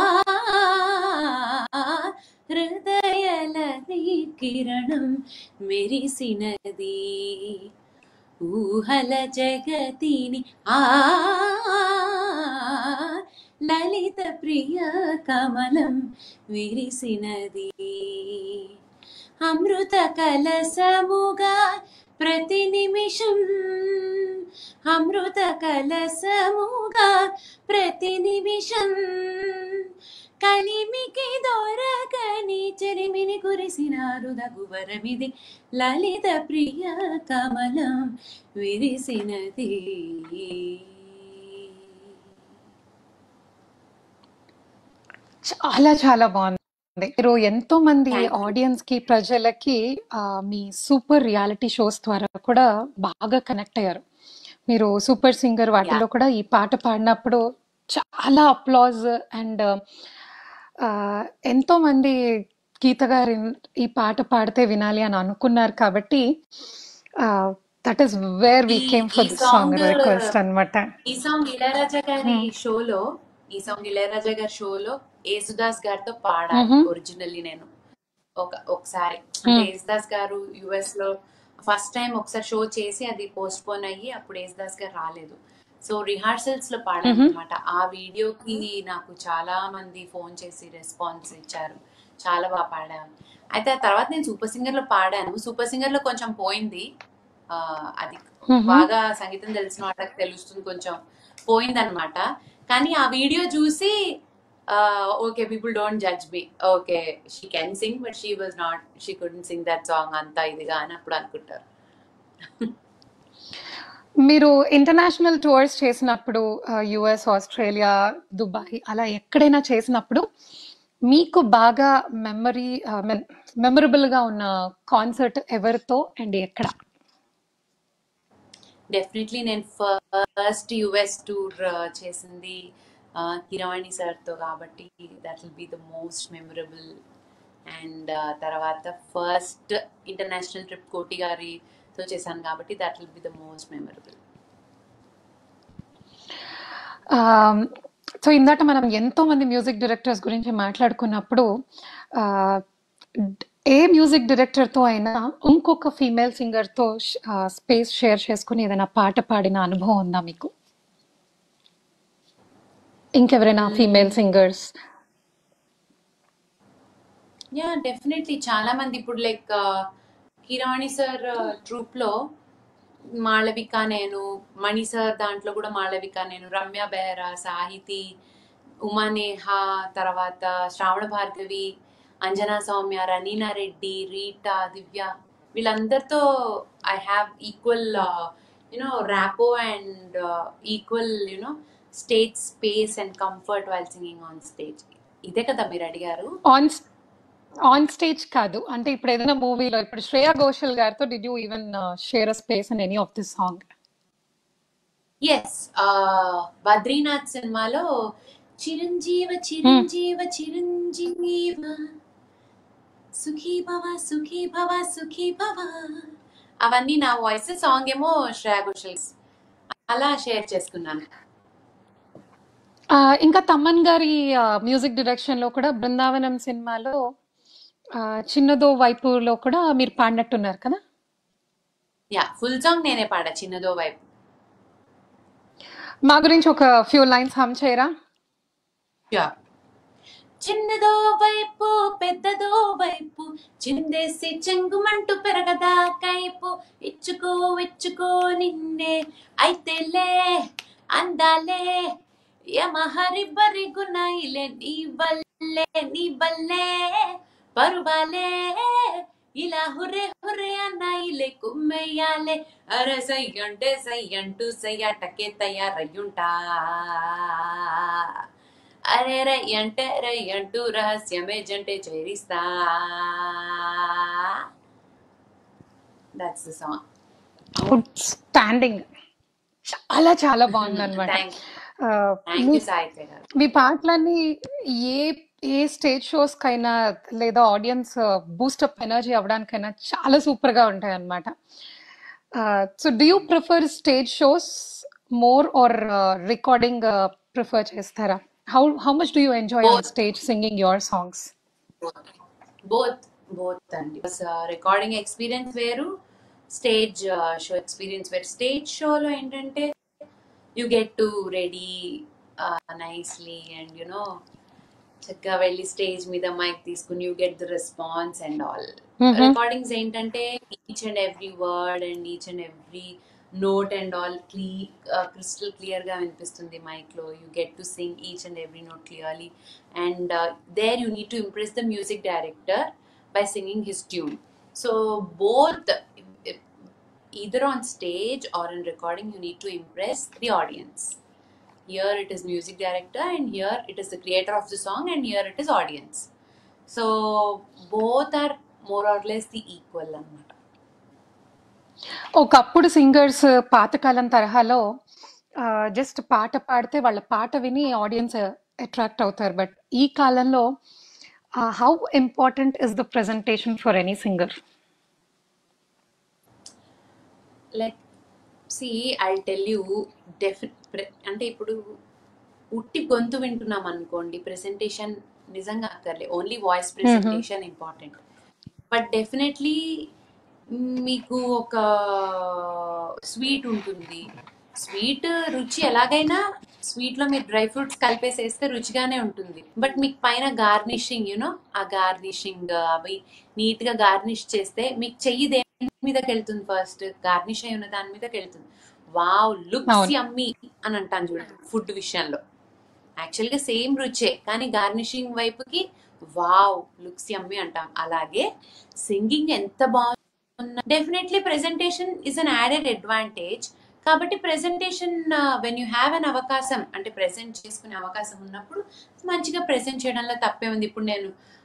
హృదయలని కిరణం మెరిసినది ఊహల జగతిని ఆ లలిత ప్రియ కమలం విరిసినది అమృత కలసముగా ప్రతి నిమిషం అమృత కలసముగా ప్రతి నిమిషం కలిమికి దొరకని చెరిమిని కురిసినారు దగువరమిది లలిత ప్రియ కమలం విరిసినది చాలా చాలా బాగుంది మీరు ఎంతో మంది థ్యాంక్ యూ ఆడియన్స్ కి ప్రజలకి ఆ, మీ సూపర్ రియాలిటీ షోస్ ద్వారా కూడా బాగా కనెక్ట్ అయ్యారు మీరు సూపర్ సింగర్ యా వాటిలో కూడా ఈ పాట పాడినప్పుడు చాలా అప్లాజ్ అండ్ ఎంతో మంది గీత గారి ఈ పాట పాడితే వినాలి అని అనుకున్నారు కాబట్టి దట్ ఈస్ వేర్ వి ఈ కేమ్ ఈ for this song song request అనమాట ఈ సాంగ్ ఇళయరాజా గారి షోలో ఈ సాంగ్ ఇళయరాజా గారి షోలో యేసుదాస్ గారితో పాడాను ఒరిజినల్లీ నేను ఒక ఒకసారి అంటే యేసుదాస్ గారు యుఎస్ లో ఫస్ట్ టైం ఒకసారి షో చేసి అది పోస్ట్ పోన్ అయ్యి అప్పుడు యేసుదాస్ గారు రాలేదు సో రిహార్సల్స్ లో పాడాను అనమాట ఆ వీడియోకి నాకు చాలా మంది ఫోన్ చేసి రెస్పాన్స్ ఇచ్చారు చాలా బాగా పాడాను అయితే ఆ తర్వాత నేను సూపర్ సింగర్ లో పాడాను సూపర్ సింగర్ లో కొంచెం పోయింది ఆ, అది మ్హూ. బాగా సంగీతం తెలిసిన వాళ్ళకి తెలుస్తుంది కొంచెం పోయింది అనమాట కానీ ఆ వీడియో చూసి okay people don't judge me okay she can sing but she was not she couldn't sing that song అంతా ఇదిగా అని అప్పుడు అనుకుంటారు మీరు ఇంటర్నేషనల్ టూర్స్ చేసినప్పుడు యుఎస్ ఆస్ట్రేలియా దుబాయ్ అలా ఎక్కడైనా చేసినప్పుడు మీకు బాగా మెమరీ మెమరబుల్ గా ఉన్న కాన్సర్ట్ ఎవరితో అండ్ ఎక్కడ డెఫినెట్లీ నేను ఫస్ట్ యుఎస్ టూర్ చేసింది ఆ, కిరవాణి సార్తో కాబట్టి that will be the most memorable and తర్వాత ఫస్ట్ ఇంటర్నేషనల్ ట్రిప్ కోటి గారితో చేశాను కాబట్టి that will be the most memorable so ఇందాక మనం ఎంతో మంది మ్యూజిక్ డైరెక్టర్స్ గురించి మాట్లాడుకున్నప్పుడు ఆ, ఏ మ్యూజిక్ డైరెక్టర్తో అయినా ఇంకొక ఫీమేల్ సింగర్తో స్పేస్ షేర్ చేసుకుని ఏదైనా పాట పాడిన అనుభవం ఉందా మీకు ఇంకెవరైనా ఫీమేల్ సింగర్స్ యా డెఫినెట్లీ చాలా మంది ఇప్పుడు లైక్ కిరాణి సార్ ట్రూప్ లో మాళవిక నేను మణి సార్ దాంట్లో కూడా మాళవిక నేను రమ్య బెహరా సాహితి ఉమానేహ తర్వాత శ్రావణ భార్గవి అంజనా సౌమ్య రనీనా రెడ్డి రీటా దివ్య వీళ్ళందరితో I have equal you know rapport and equal you know stage space and comfort while singing on stage ఇదే కదా మీరు అడిగారు ఆన్ ఆన్ స్టేజ్ కాదు అంటే ఇప్పుడు ఏదైనా మూవీలో ఇప్పుడు శ్రేయా ఘోషల్ గారితో did you even share a space in any of this song yes Badrinath సినిమాలో చిరంజీవ చిరంజీవ చిరంజీవ సుఖీ భవ సుఖీ భవ సుఖీ భవ అవన్నీ నా వాయిస్ సాంగ్ ఏమో శ్రేయా ఘోషల్ అలా షేర్ చేసుకున్నాను ఇంకా తమ్మన్ గారి మ్యూజిక్ డైరెక్షన్ లో కూడా బృందావనం సినిమాలో ఆ, చిన్నదో వైపులో కూడా మీరు పాడినట్టున్నారు కదా యా ఫుల్ సాంగ్ నేనే పాడా చిన్నదో వైపు మా గురించి ఒక ఫ్యూ లైన్స్ హమ్ చేయరా యా చిన్నదో వైపు పెద్దదో వైపు చిందేసి చెంగుమంటూ పెరగదా కైపు ఇచ్చుకో ఇచ్చుకో నిన్నే అయితేలే అందాలే యమహరి బరి గునాయిలే నీ వల్లే నీ బల్లే పరువాలే ఇలా హుర్రే హుర్రే అన్నాయిలే కుమ్మెయ్యాలే అరే సై అంటే సై అంటూ సయ్యాటకే తయారయ్యుంటా అరే రై అంటే రై అంటూ రహస్యమే జంటే చేరిస్తా that's the song outstanding చాలా చాలా బాగుంది అనమాట థ్యాంక్ థ్యాంక్ యూ సాహిత్య గారు మీ పాటలన్నీ ఏ ఏ స్టేజ్ షోస్ కైనా లేదా ఆడియన్స్ బూస్టప్ ఎనర్జీ అవ్వడానికైనా చాలా సూపర్ గా ఉంటాయి అన్నమాట so do you prefer stage shows more or recording prefer చేస్తారా how how much do you enjoy on both stage singing your songs both both అండి రికార్డింగ్ ఎక్స్పీరియన్స్ వేరు stage show experience వేరు stage షోలో ఏంటంటే you get to ready nicely and you know చక్కగా వెళ్ళి stage మీద mic తీసుకుని you get the response and all recordings ఏంటంటే each and every word and each and every note and all క్లీ crystal clear గా వినిపిస్తుంది మైక్ లో you get to sing each and every note clearly and there you need to impress the music director by singing his tune so both either on stage or in recording you need to impress the audience here it is music director and here it is the creator of the song and here it is audience so both are more or less the equal అన్నమాట ఒకప్పుడు singers పాతకాలం తరహాలో just పాట పాడితే వాళ్ళ పాట విని audience attract అవుతారు బట్ ఈ కాలంలో how important is the presentation for any singer like see I tell you డెఫి అంటే ఇప్పుడు ఉట్టి గొంతు వింటున్నాం అనుకోండి ప్రెసెంటేషన్ నిజంగా అక్కర్లే only voice presentation important but definitely మీకు ఒక స్వీట్ ఉంటుంది స్వీట్ రుచి ఎలాగైనా స్వీట్ లో మీరు డ్రై ఫ్రూట్స్ కలిపేసేస్తే రుచిగానే ఉంటుంది బట్ మీకు పైన గార్నిషింగ్ యూనో ఆ గార్నిషింగ్ అవి నీట్ గా గార్నిష్ చేస్తే మీకు చెయ్యి దేని మీదకి వెళ్తుంది ఫస్ట్ గార్నిష్ అయి ఉన్న దాని మీదకి వెళ్తుంది వావ్ లుక్స్ అవును యమ్మీ అని అంటాను చూడండి ఫుడ్ విషయంలో యాక్చువల్ గా సేమ్ రుచే కానీ గార్నిషింగ్ వైపుకి వావ్ లుక్స్ యమ్మీ అంటాం అలాగే సింగింగ్ ఎంత బాగుంది definitely presentation is an added advantage కాబట్టి presentation when you have an అవకాశం అంటే ప్రెజెంట్ చేసుకునే అవకాశం ఉన్నప్పుడు మంచిగా ప్రెజెంట్ చేయడంలో తప్పే ఉంది ఇప్పుడు నేను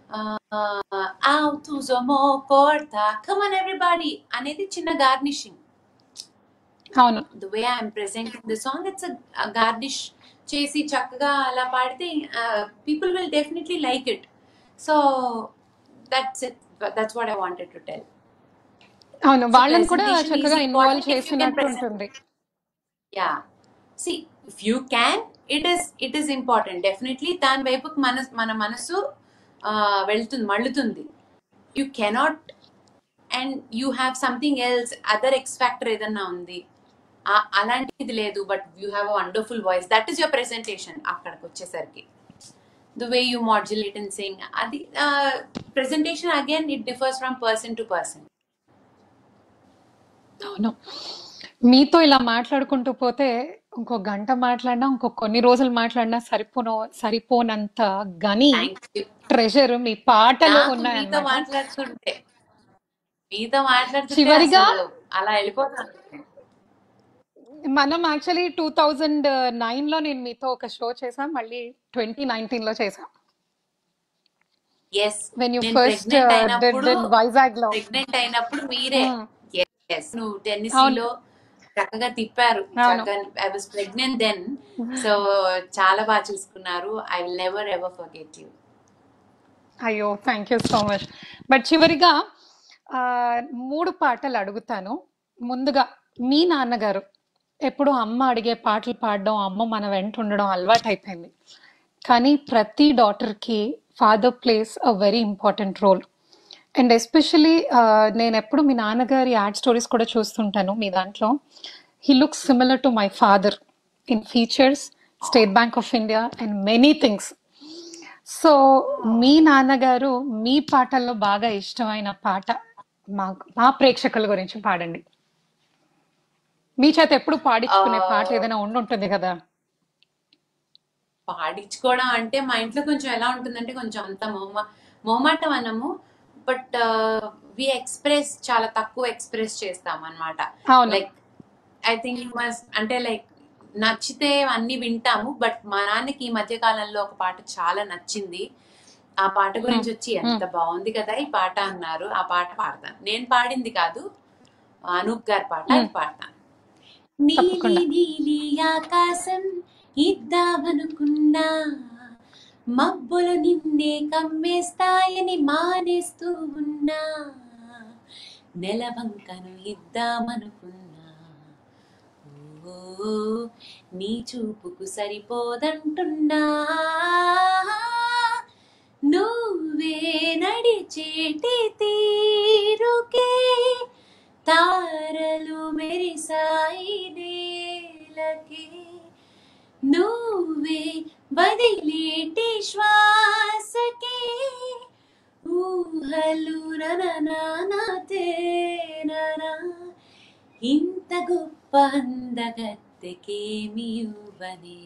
అవుతుజోమో కోర్తా కమన్ ఎవ్రీబాడీ అనేది చిన్న గార్నిషింగ్ అవును the way I'm presenting the song it's garnish చేసి చక్కగా అలా పాడితే people will definitely like it so that's it that's what I wanted to tell అవును సో వాళ్ళని కూడా ప్రెసెంటేషన్ ఈజ్ చక్కగా involve important if you can చేసినట్టు ప్రెసెంట్ ఉంటుంది yeah see if you can it is it is important definitely దాని వైపుకి మన మన మనసు ఆ, వెళ్తుంది మళ్ళుతుంది you cannot and you have something else other X factor ఏదన్నా ఉంది ఆ- అలాంటిది లేదు but you have a wonderful voice that is your presentation అక్కడికి వచ్చేసరికి the way you modulate and sing అది presentation again it differs from person to person అవును మీతో ఇలా మాట్లాడుకుంటూ పోతే ఇంకో గంట మాట్లాడినా ఇంకో కొన్ని రోజులు మాట్లాడినా సరిపోను సరిపోనంత గని థ్యాంక్ యూ ట్రెజర్ మీ పాటలు నాకు మీతో ఉన్నాయన్నమాట మాట్లాడుతుంటే మీతో మాట్లాడుతుంటే చివరిగా అసలు అలా వెళ్ళిపోతాను మనం యాక్చువల్లీ టూ థౌజండ్ నైన్ లో నేను మీతో ఒక షో చేసాం మళ్ళీ ట్వంటీ నైన్టీన్ లో చేసాం ఎస్ వెన్ యూ నేను ఫస్ట్ ప్రెగ్నెంట్ డిడ్ అయినప్పుడు ఇన్ వైజాగ్ లో ప్రెగ్నెంట్ అయినప్పుడు మీరే Hmm. ఎస్ నువ్వు అవును టెన్నిసీలో చక్కగా తిప్పారు అవును చక్కగా I was pregnant then so చాలా బాగా చూసుకున్నారు I will never ever forget you అయ్యో thank you so much but చివరిగా ఆ, మూడు పాటలు అడుగుతాను ముందుగా మీ నాన్నగారు ఎప్పుడు అమ్మ అడిగే పాటలు పాడడం అమ్మ మన వెంట ఉండడం అలవాటు అయిపోయింది కానీ ప్రతి డాటర్కి father place a very important role and especially నేను ఎప్పుడు మీ నాన్నగారి యాడ్ స్టోరీస్ కూడా చూస్తుంటాను మీ దాంట్లో he looks similar to my father in features State Bank of India and many things so మీ నాన్నగారు మీ పాటల్లో బాగా ఇష్టమైన పాట మా మా ప్రేక్షకుల గురించి పాడండి మీ చేత ఎప్పుడు పాడించుకునే పాట ఏదైనా ఉండి ఉంటుంది కదా పాడించుకోవడం అంటే మా ఇంట్లో కొంచెం ఎలా ఉంటుందంటే కొంచెం అంత మొహమా మొహమాటం అనము బట్ వి ఎక్స్ప్రెస్ చాలా తక్కువ ఎక్స్ప్రెస్ చేస్తాం అనమాట అవును like I think you must అంటే లైక్ నచ్చితే అన్ని వింటాము బట్ మా నాన్నకి ఈ మధ్య కాలంలో ఒక పాట చాలా నచ్చింది ఆ పాట గురించి వచ్చి ఎంత బాగుంది కదా ఈ పాట అన్నారు ఆ పాట పాడతాను నేను పాడింది కాదు అనూప్ గారి పాట అది పాడతాను నీలి తప్పకుండా నీలి ఆకాశం ఇద్దామనుకున్నా మబ్బులు నిన్నే కమ్మేస్తాయని మానేస్తూ ఉన్నా నెలవంకను ఇద్దామనుకున్నా ఓ నీ చూపుకు సరిపోదంటున్నా నువ్వే నడిచేటి తీరుకే తారలు మెరిసాయి నేలకే నువ్వే వదిలేటి శ్వాసకే ఊహలు నననానా ఇంత గొప్ప అందగత్తెకేమి ఇవ్వనే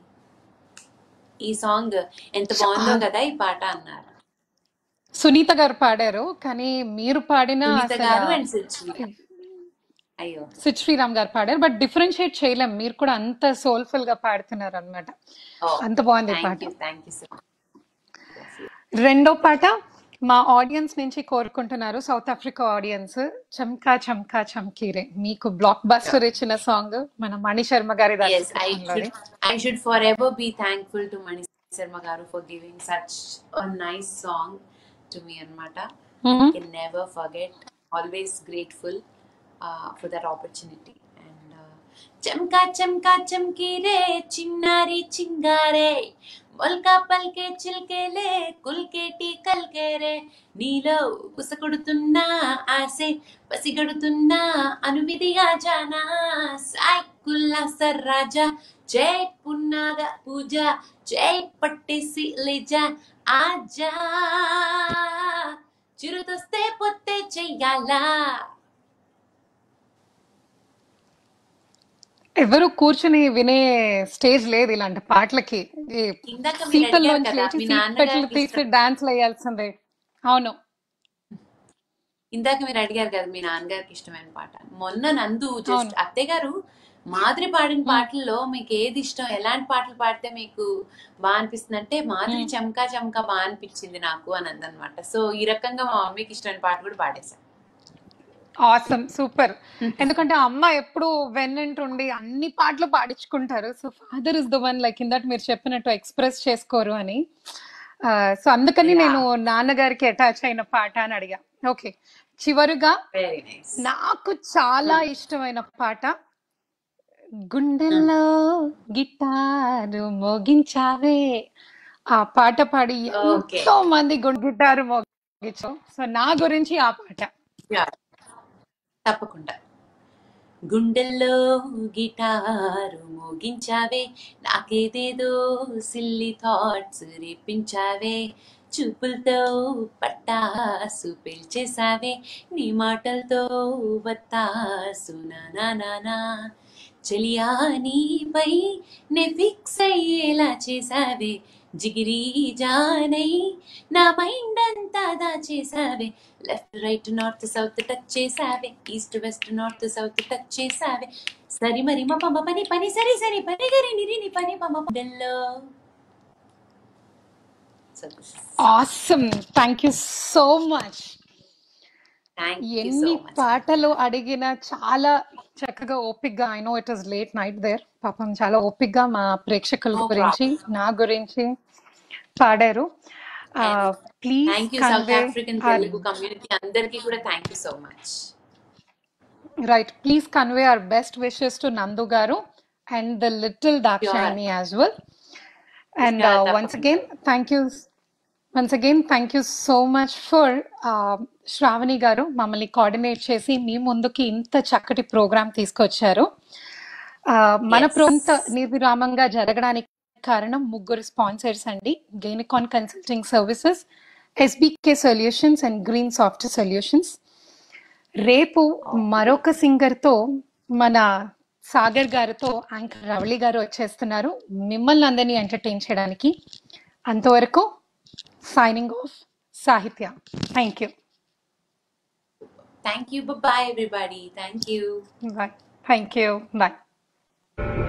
ఈ సాంగ్ ఎంత బాగుందో చాలా కదా ఈ పాట అన్నారు సునీత గారు పాడారు కానీ మీరు పాడిన సునీత అసలు గారు అండ్ సుచిత్ర అయ్యో సిద్ శ్రీరామ్ గారు పాడారు బట్ డిఫరెన్షియేట్ చేయలేం మీరు కూడా అంత సోల్ఫుల్ గా పాడుతున్నారు అనమాట ఓ అంత బాగుంది ఈ థ్యాంక్ పాట యూ థ్యాంక్ యూ సో రెండో పాట మా ఆడియన్స్ నుంచి కోరుకుంటున్నారు సౌత్ ఆఫ్రికా ఆడియన్స్ చమ్కా చమ్కా చమ్కీరే మీకు బ్లాక్ బస్టర్ ఇచ్చిన సాంగ్ మన మణి శర్మ గారి yes i దర్శకత్వంలోది should i should forever be thankful to mani sharma garu for giving such a nice song to me anamata i can never forget always grateful uh, for that opportunity and uh, చమ్కా చమ్కా చమ్కీ రే చిన్నారి చింగారే మొల్కా పల్కే చిల్కేలే కుల్కేటి కల్కేరే నీలో కుసకొడుతున్నా ఆసే పసిగడుతున్నా అనువిధిగా జానా సాయ్ కుల్లా సర్రాజా జై పున్నాగ పూజ జై పట్టేసి లేజా ఆజా చిరుతొస్తే పొత్తే చెయ్యాలా ఎవరు కూర్చుని వినే స్టేజ్ లేదు ఇలాంటి పాటలకి ఈ ఇందాక మీరు అడిగారు సీట్లలోంచి కదా లేచి మీ సీట్ పెట్లు నాన్నగారికి తీసి ఇష్టం డాన్స్ వేయాల్సిందే అవును ఇందాక మీరు అడిగారు కదా మీ నాన్నగారికి ఇష్టమైన పాట మొన్న నందు జస్ట్ అవును అత్తయ్య గారు మాధురి పాడిన ఉమ్, పాటల్లో మీకు ఏది ఇష్టం ఎలాంటి పాటలు పాడితే మీకు బాగా అనిపిస్తుంది అంటే మాధురి ఉమ్. చమకా చమకా బాగా అనిపించింది నాకు అని అందనమాట సో ఈ రకంగా మా మమ్మీకి ఇష్టమైన పాట కూడా పాడేశాను ఆసమ్ సూపర్ ఎందుకంటే అమ్మ ఎప్పుడు వెన్నంటుండి అన్ని పాటలు పాడించుకుంటారు so father is the one like ఇందట్ మీరు చెప్పినట్టు ఎక్స్ప్రెస్ చేసుకోరు అని సో అందుకని యా నేను నాన్నగారికి అటాచ్ అయిన పాట అని అడిగా ఓకే చివరిగా వెరీ నైస్ నాకు చాలా ఇష్టమైన పాట గుండెల్లో గిటారు మోగించావే ఆ పాట పాడి ఓకే ఎంతో మంది గుండె గిటారు మోగించాం సో నా గురించి ఆ పాట తప్పకుండా గుండెల్లో గిటారు మోగించావే నాకేదేదో సిల్లి థాట్స్ రేపించావే చూపులతో పట్టాసు పిలిచేసావే నీ మాటలతో వత్తాసు నానా చెలియా నీపై నే ఫిక్స్ అయ్యేలా చేసావే జిగిరి జానై నా మైండ్ అంతా దాచేసావే left right north south touch చేసావే east west north south touch చేసావే సరి మరి మా పమ్మ పని పని సరి సరి పని గరి నిరిని పని పమ్మ గుండెల్లో so awesome thank you so much thank you so ఎన్ని మచ్ పాటలు అడిగినా చాలా చక్కగా ఓపిక్గా I know it is late night there పాపం చాలా ఓపిక్గా మా ప్రేక్షకుల నో గురించి ప్రాబ్లం నా గురించి పాడారు and please thank you South convey African or Telugu community అందరికీ కూడా thank you so much right please convey our best wishes to Nandu garu and the little sure Dakshayini as well and sure once తప్పకుండా again thank you once again thank you so much for Shravani garu మమ్మల్ని coordinate చేసి మీ ముందుకి ఇంత చక్కటి programme తీసుకొచ్చారు ఆ, మన yes ప్రోంత నిర్విరామంగా జరగడానికి కారణం ముగ్గురు స్పాన్సర్స్ అండి గెయినికాన్ consulting services SBK solutions and green soft solutions రేపు మరొక సింగర్తో మన సాగర్ గారితో యాంకర్ రవళి గారు వచ్చేస్తున్నారు మిమ్మల్ని అందరినీ ఎంటర్టైన్ చేయడానికి అంతవరకు signing off Sahithya thank you thank you bye everybody thank you bye thank you bye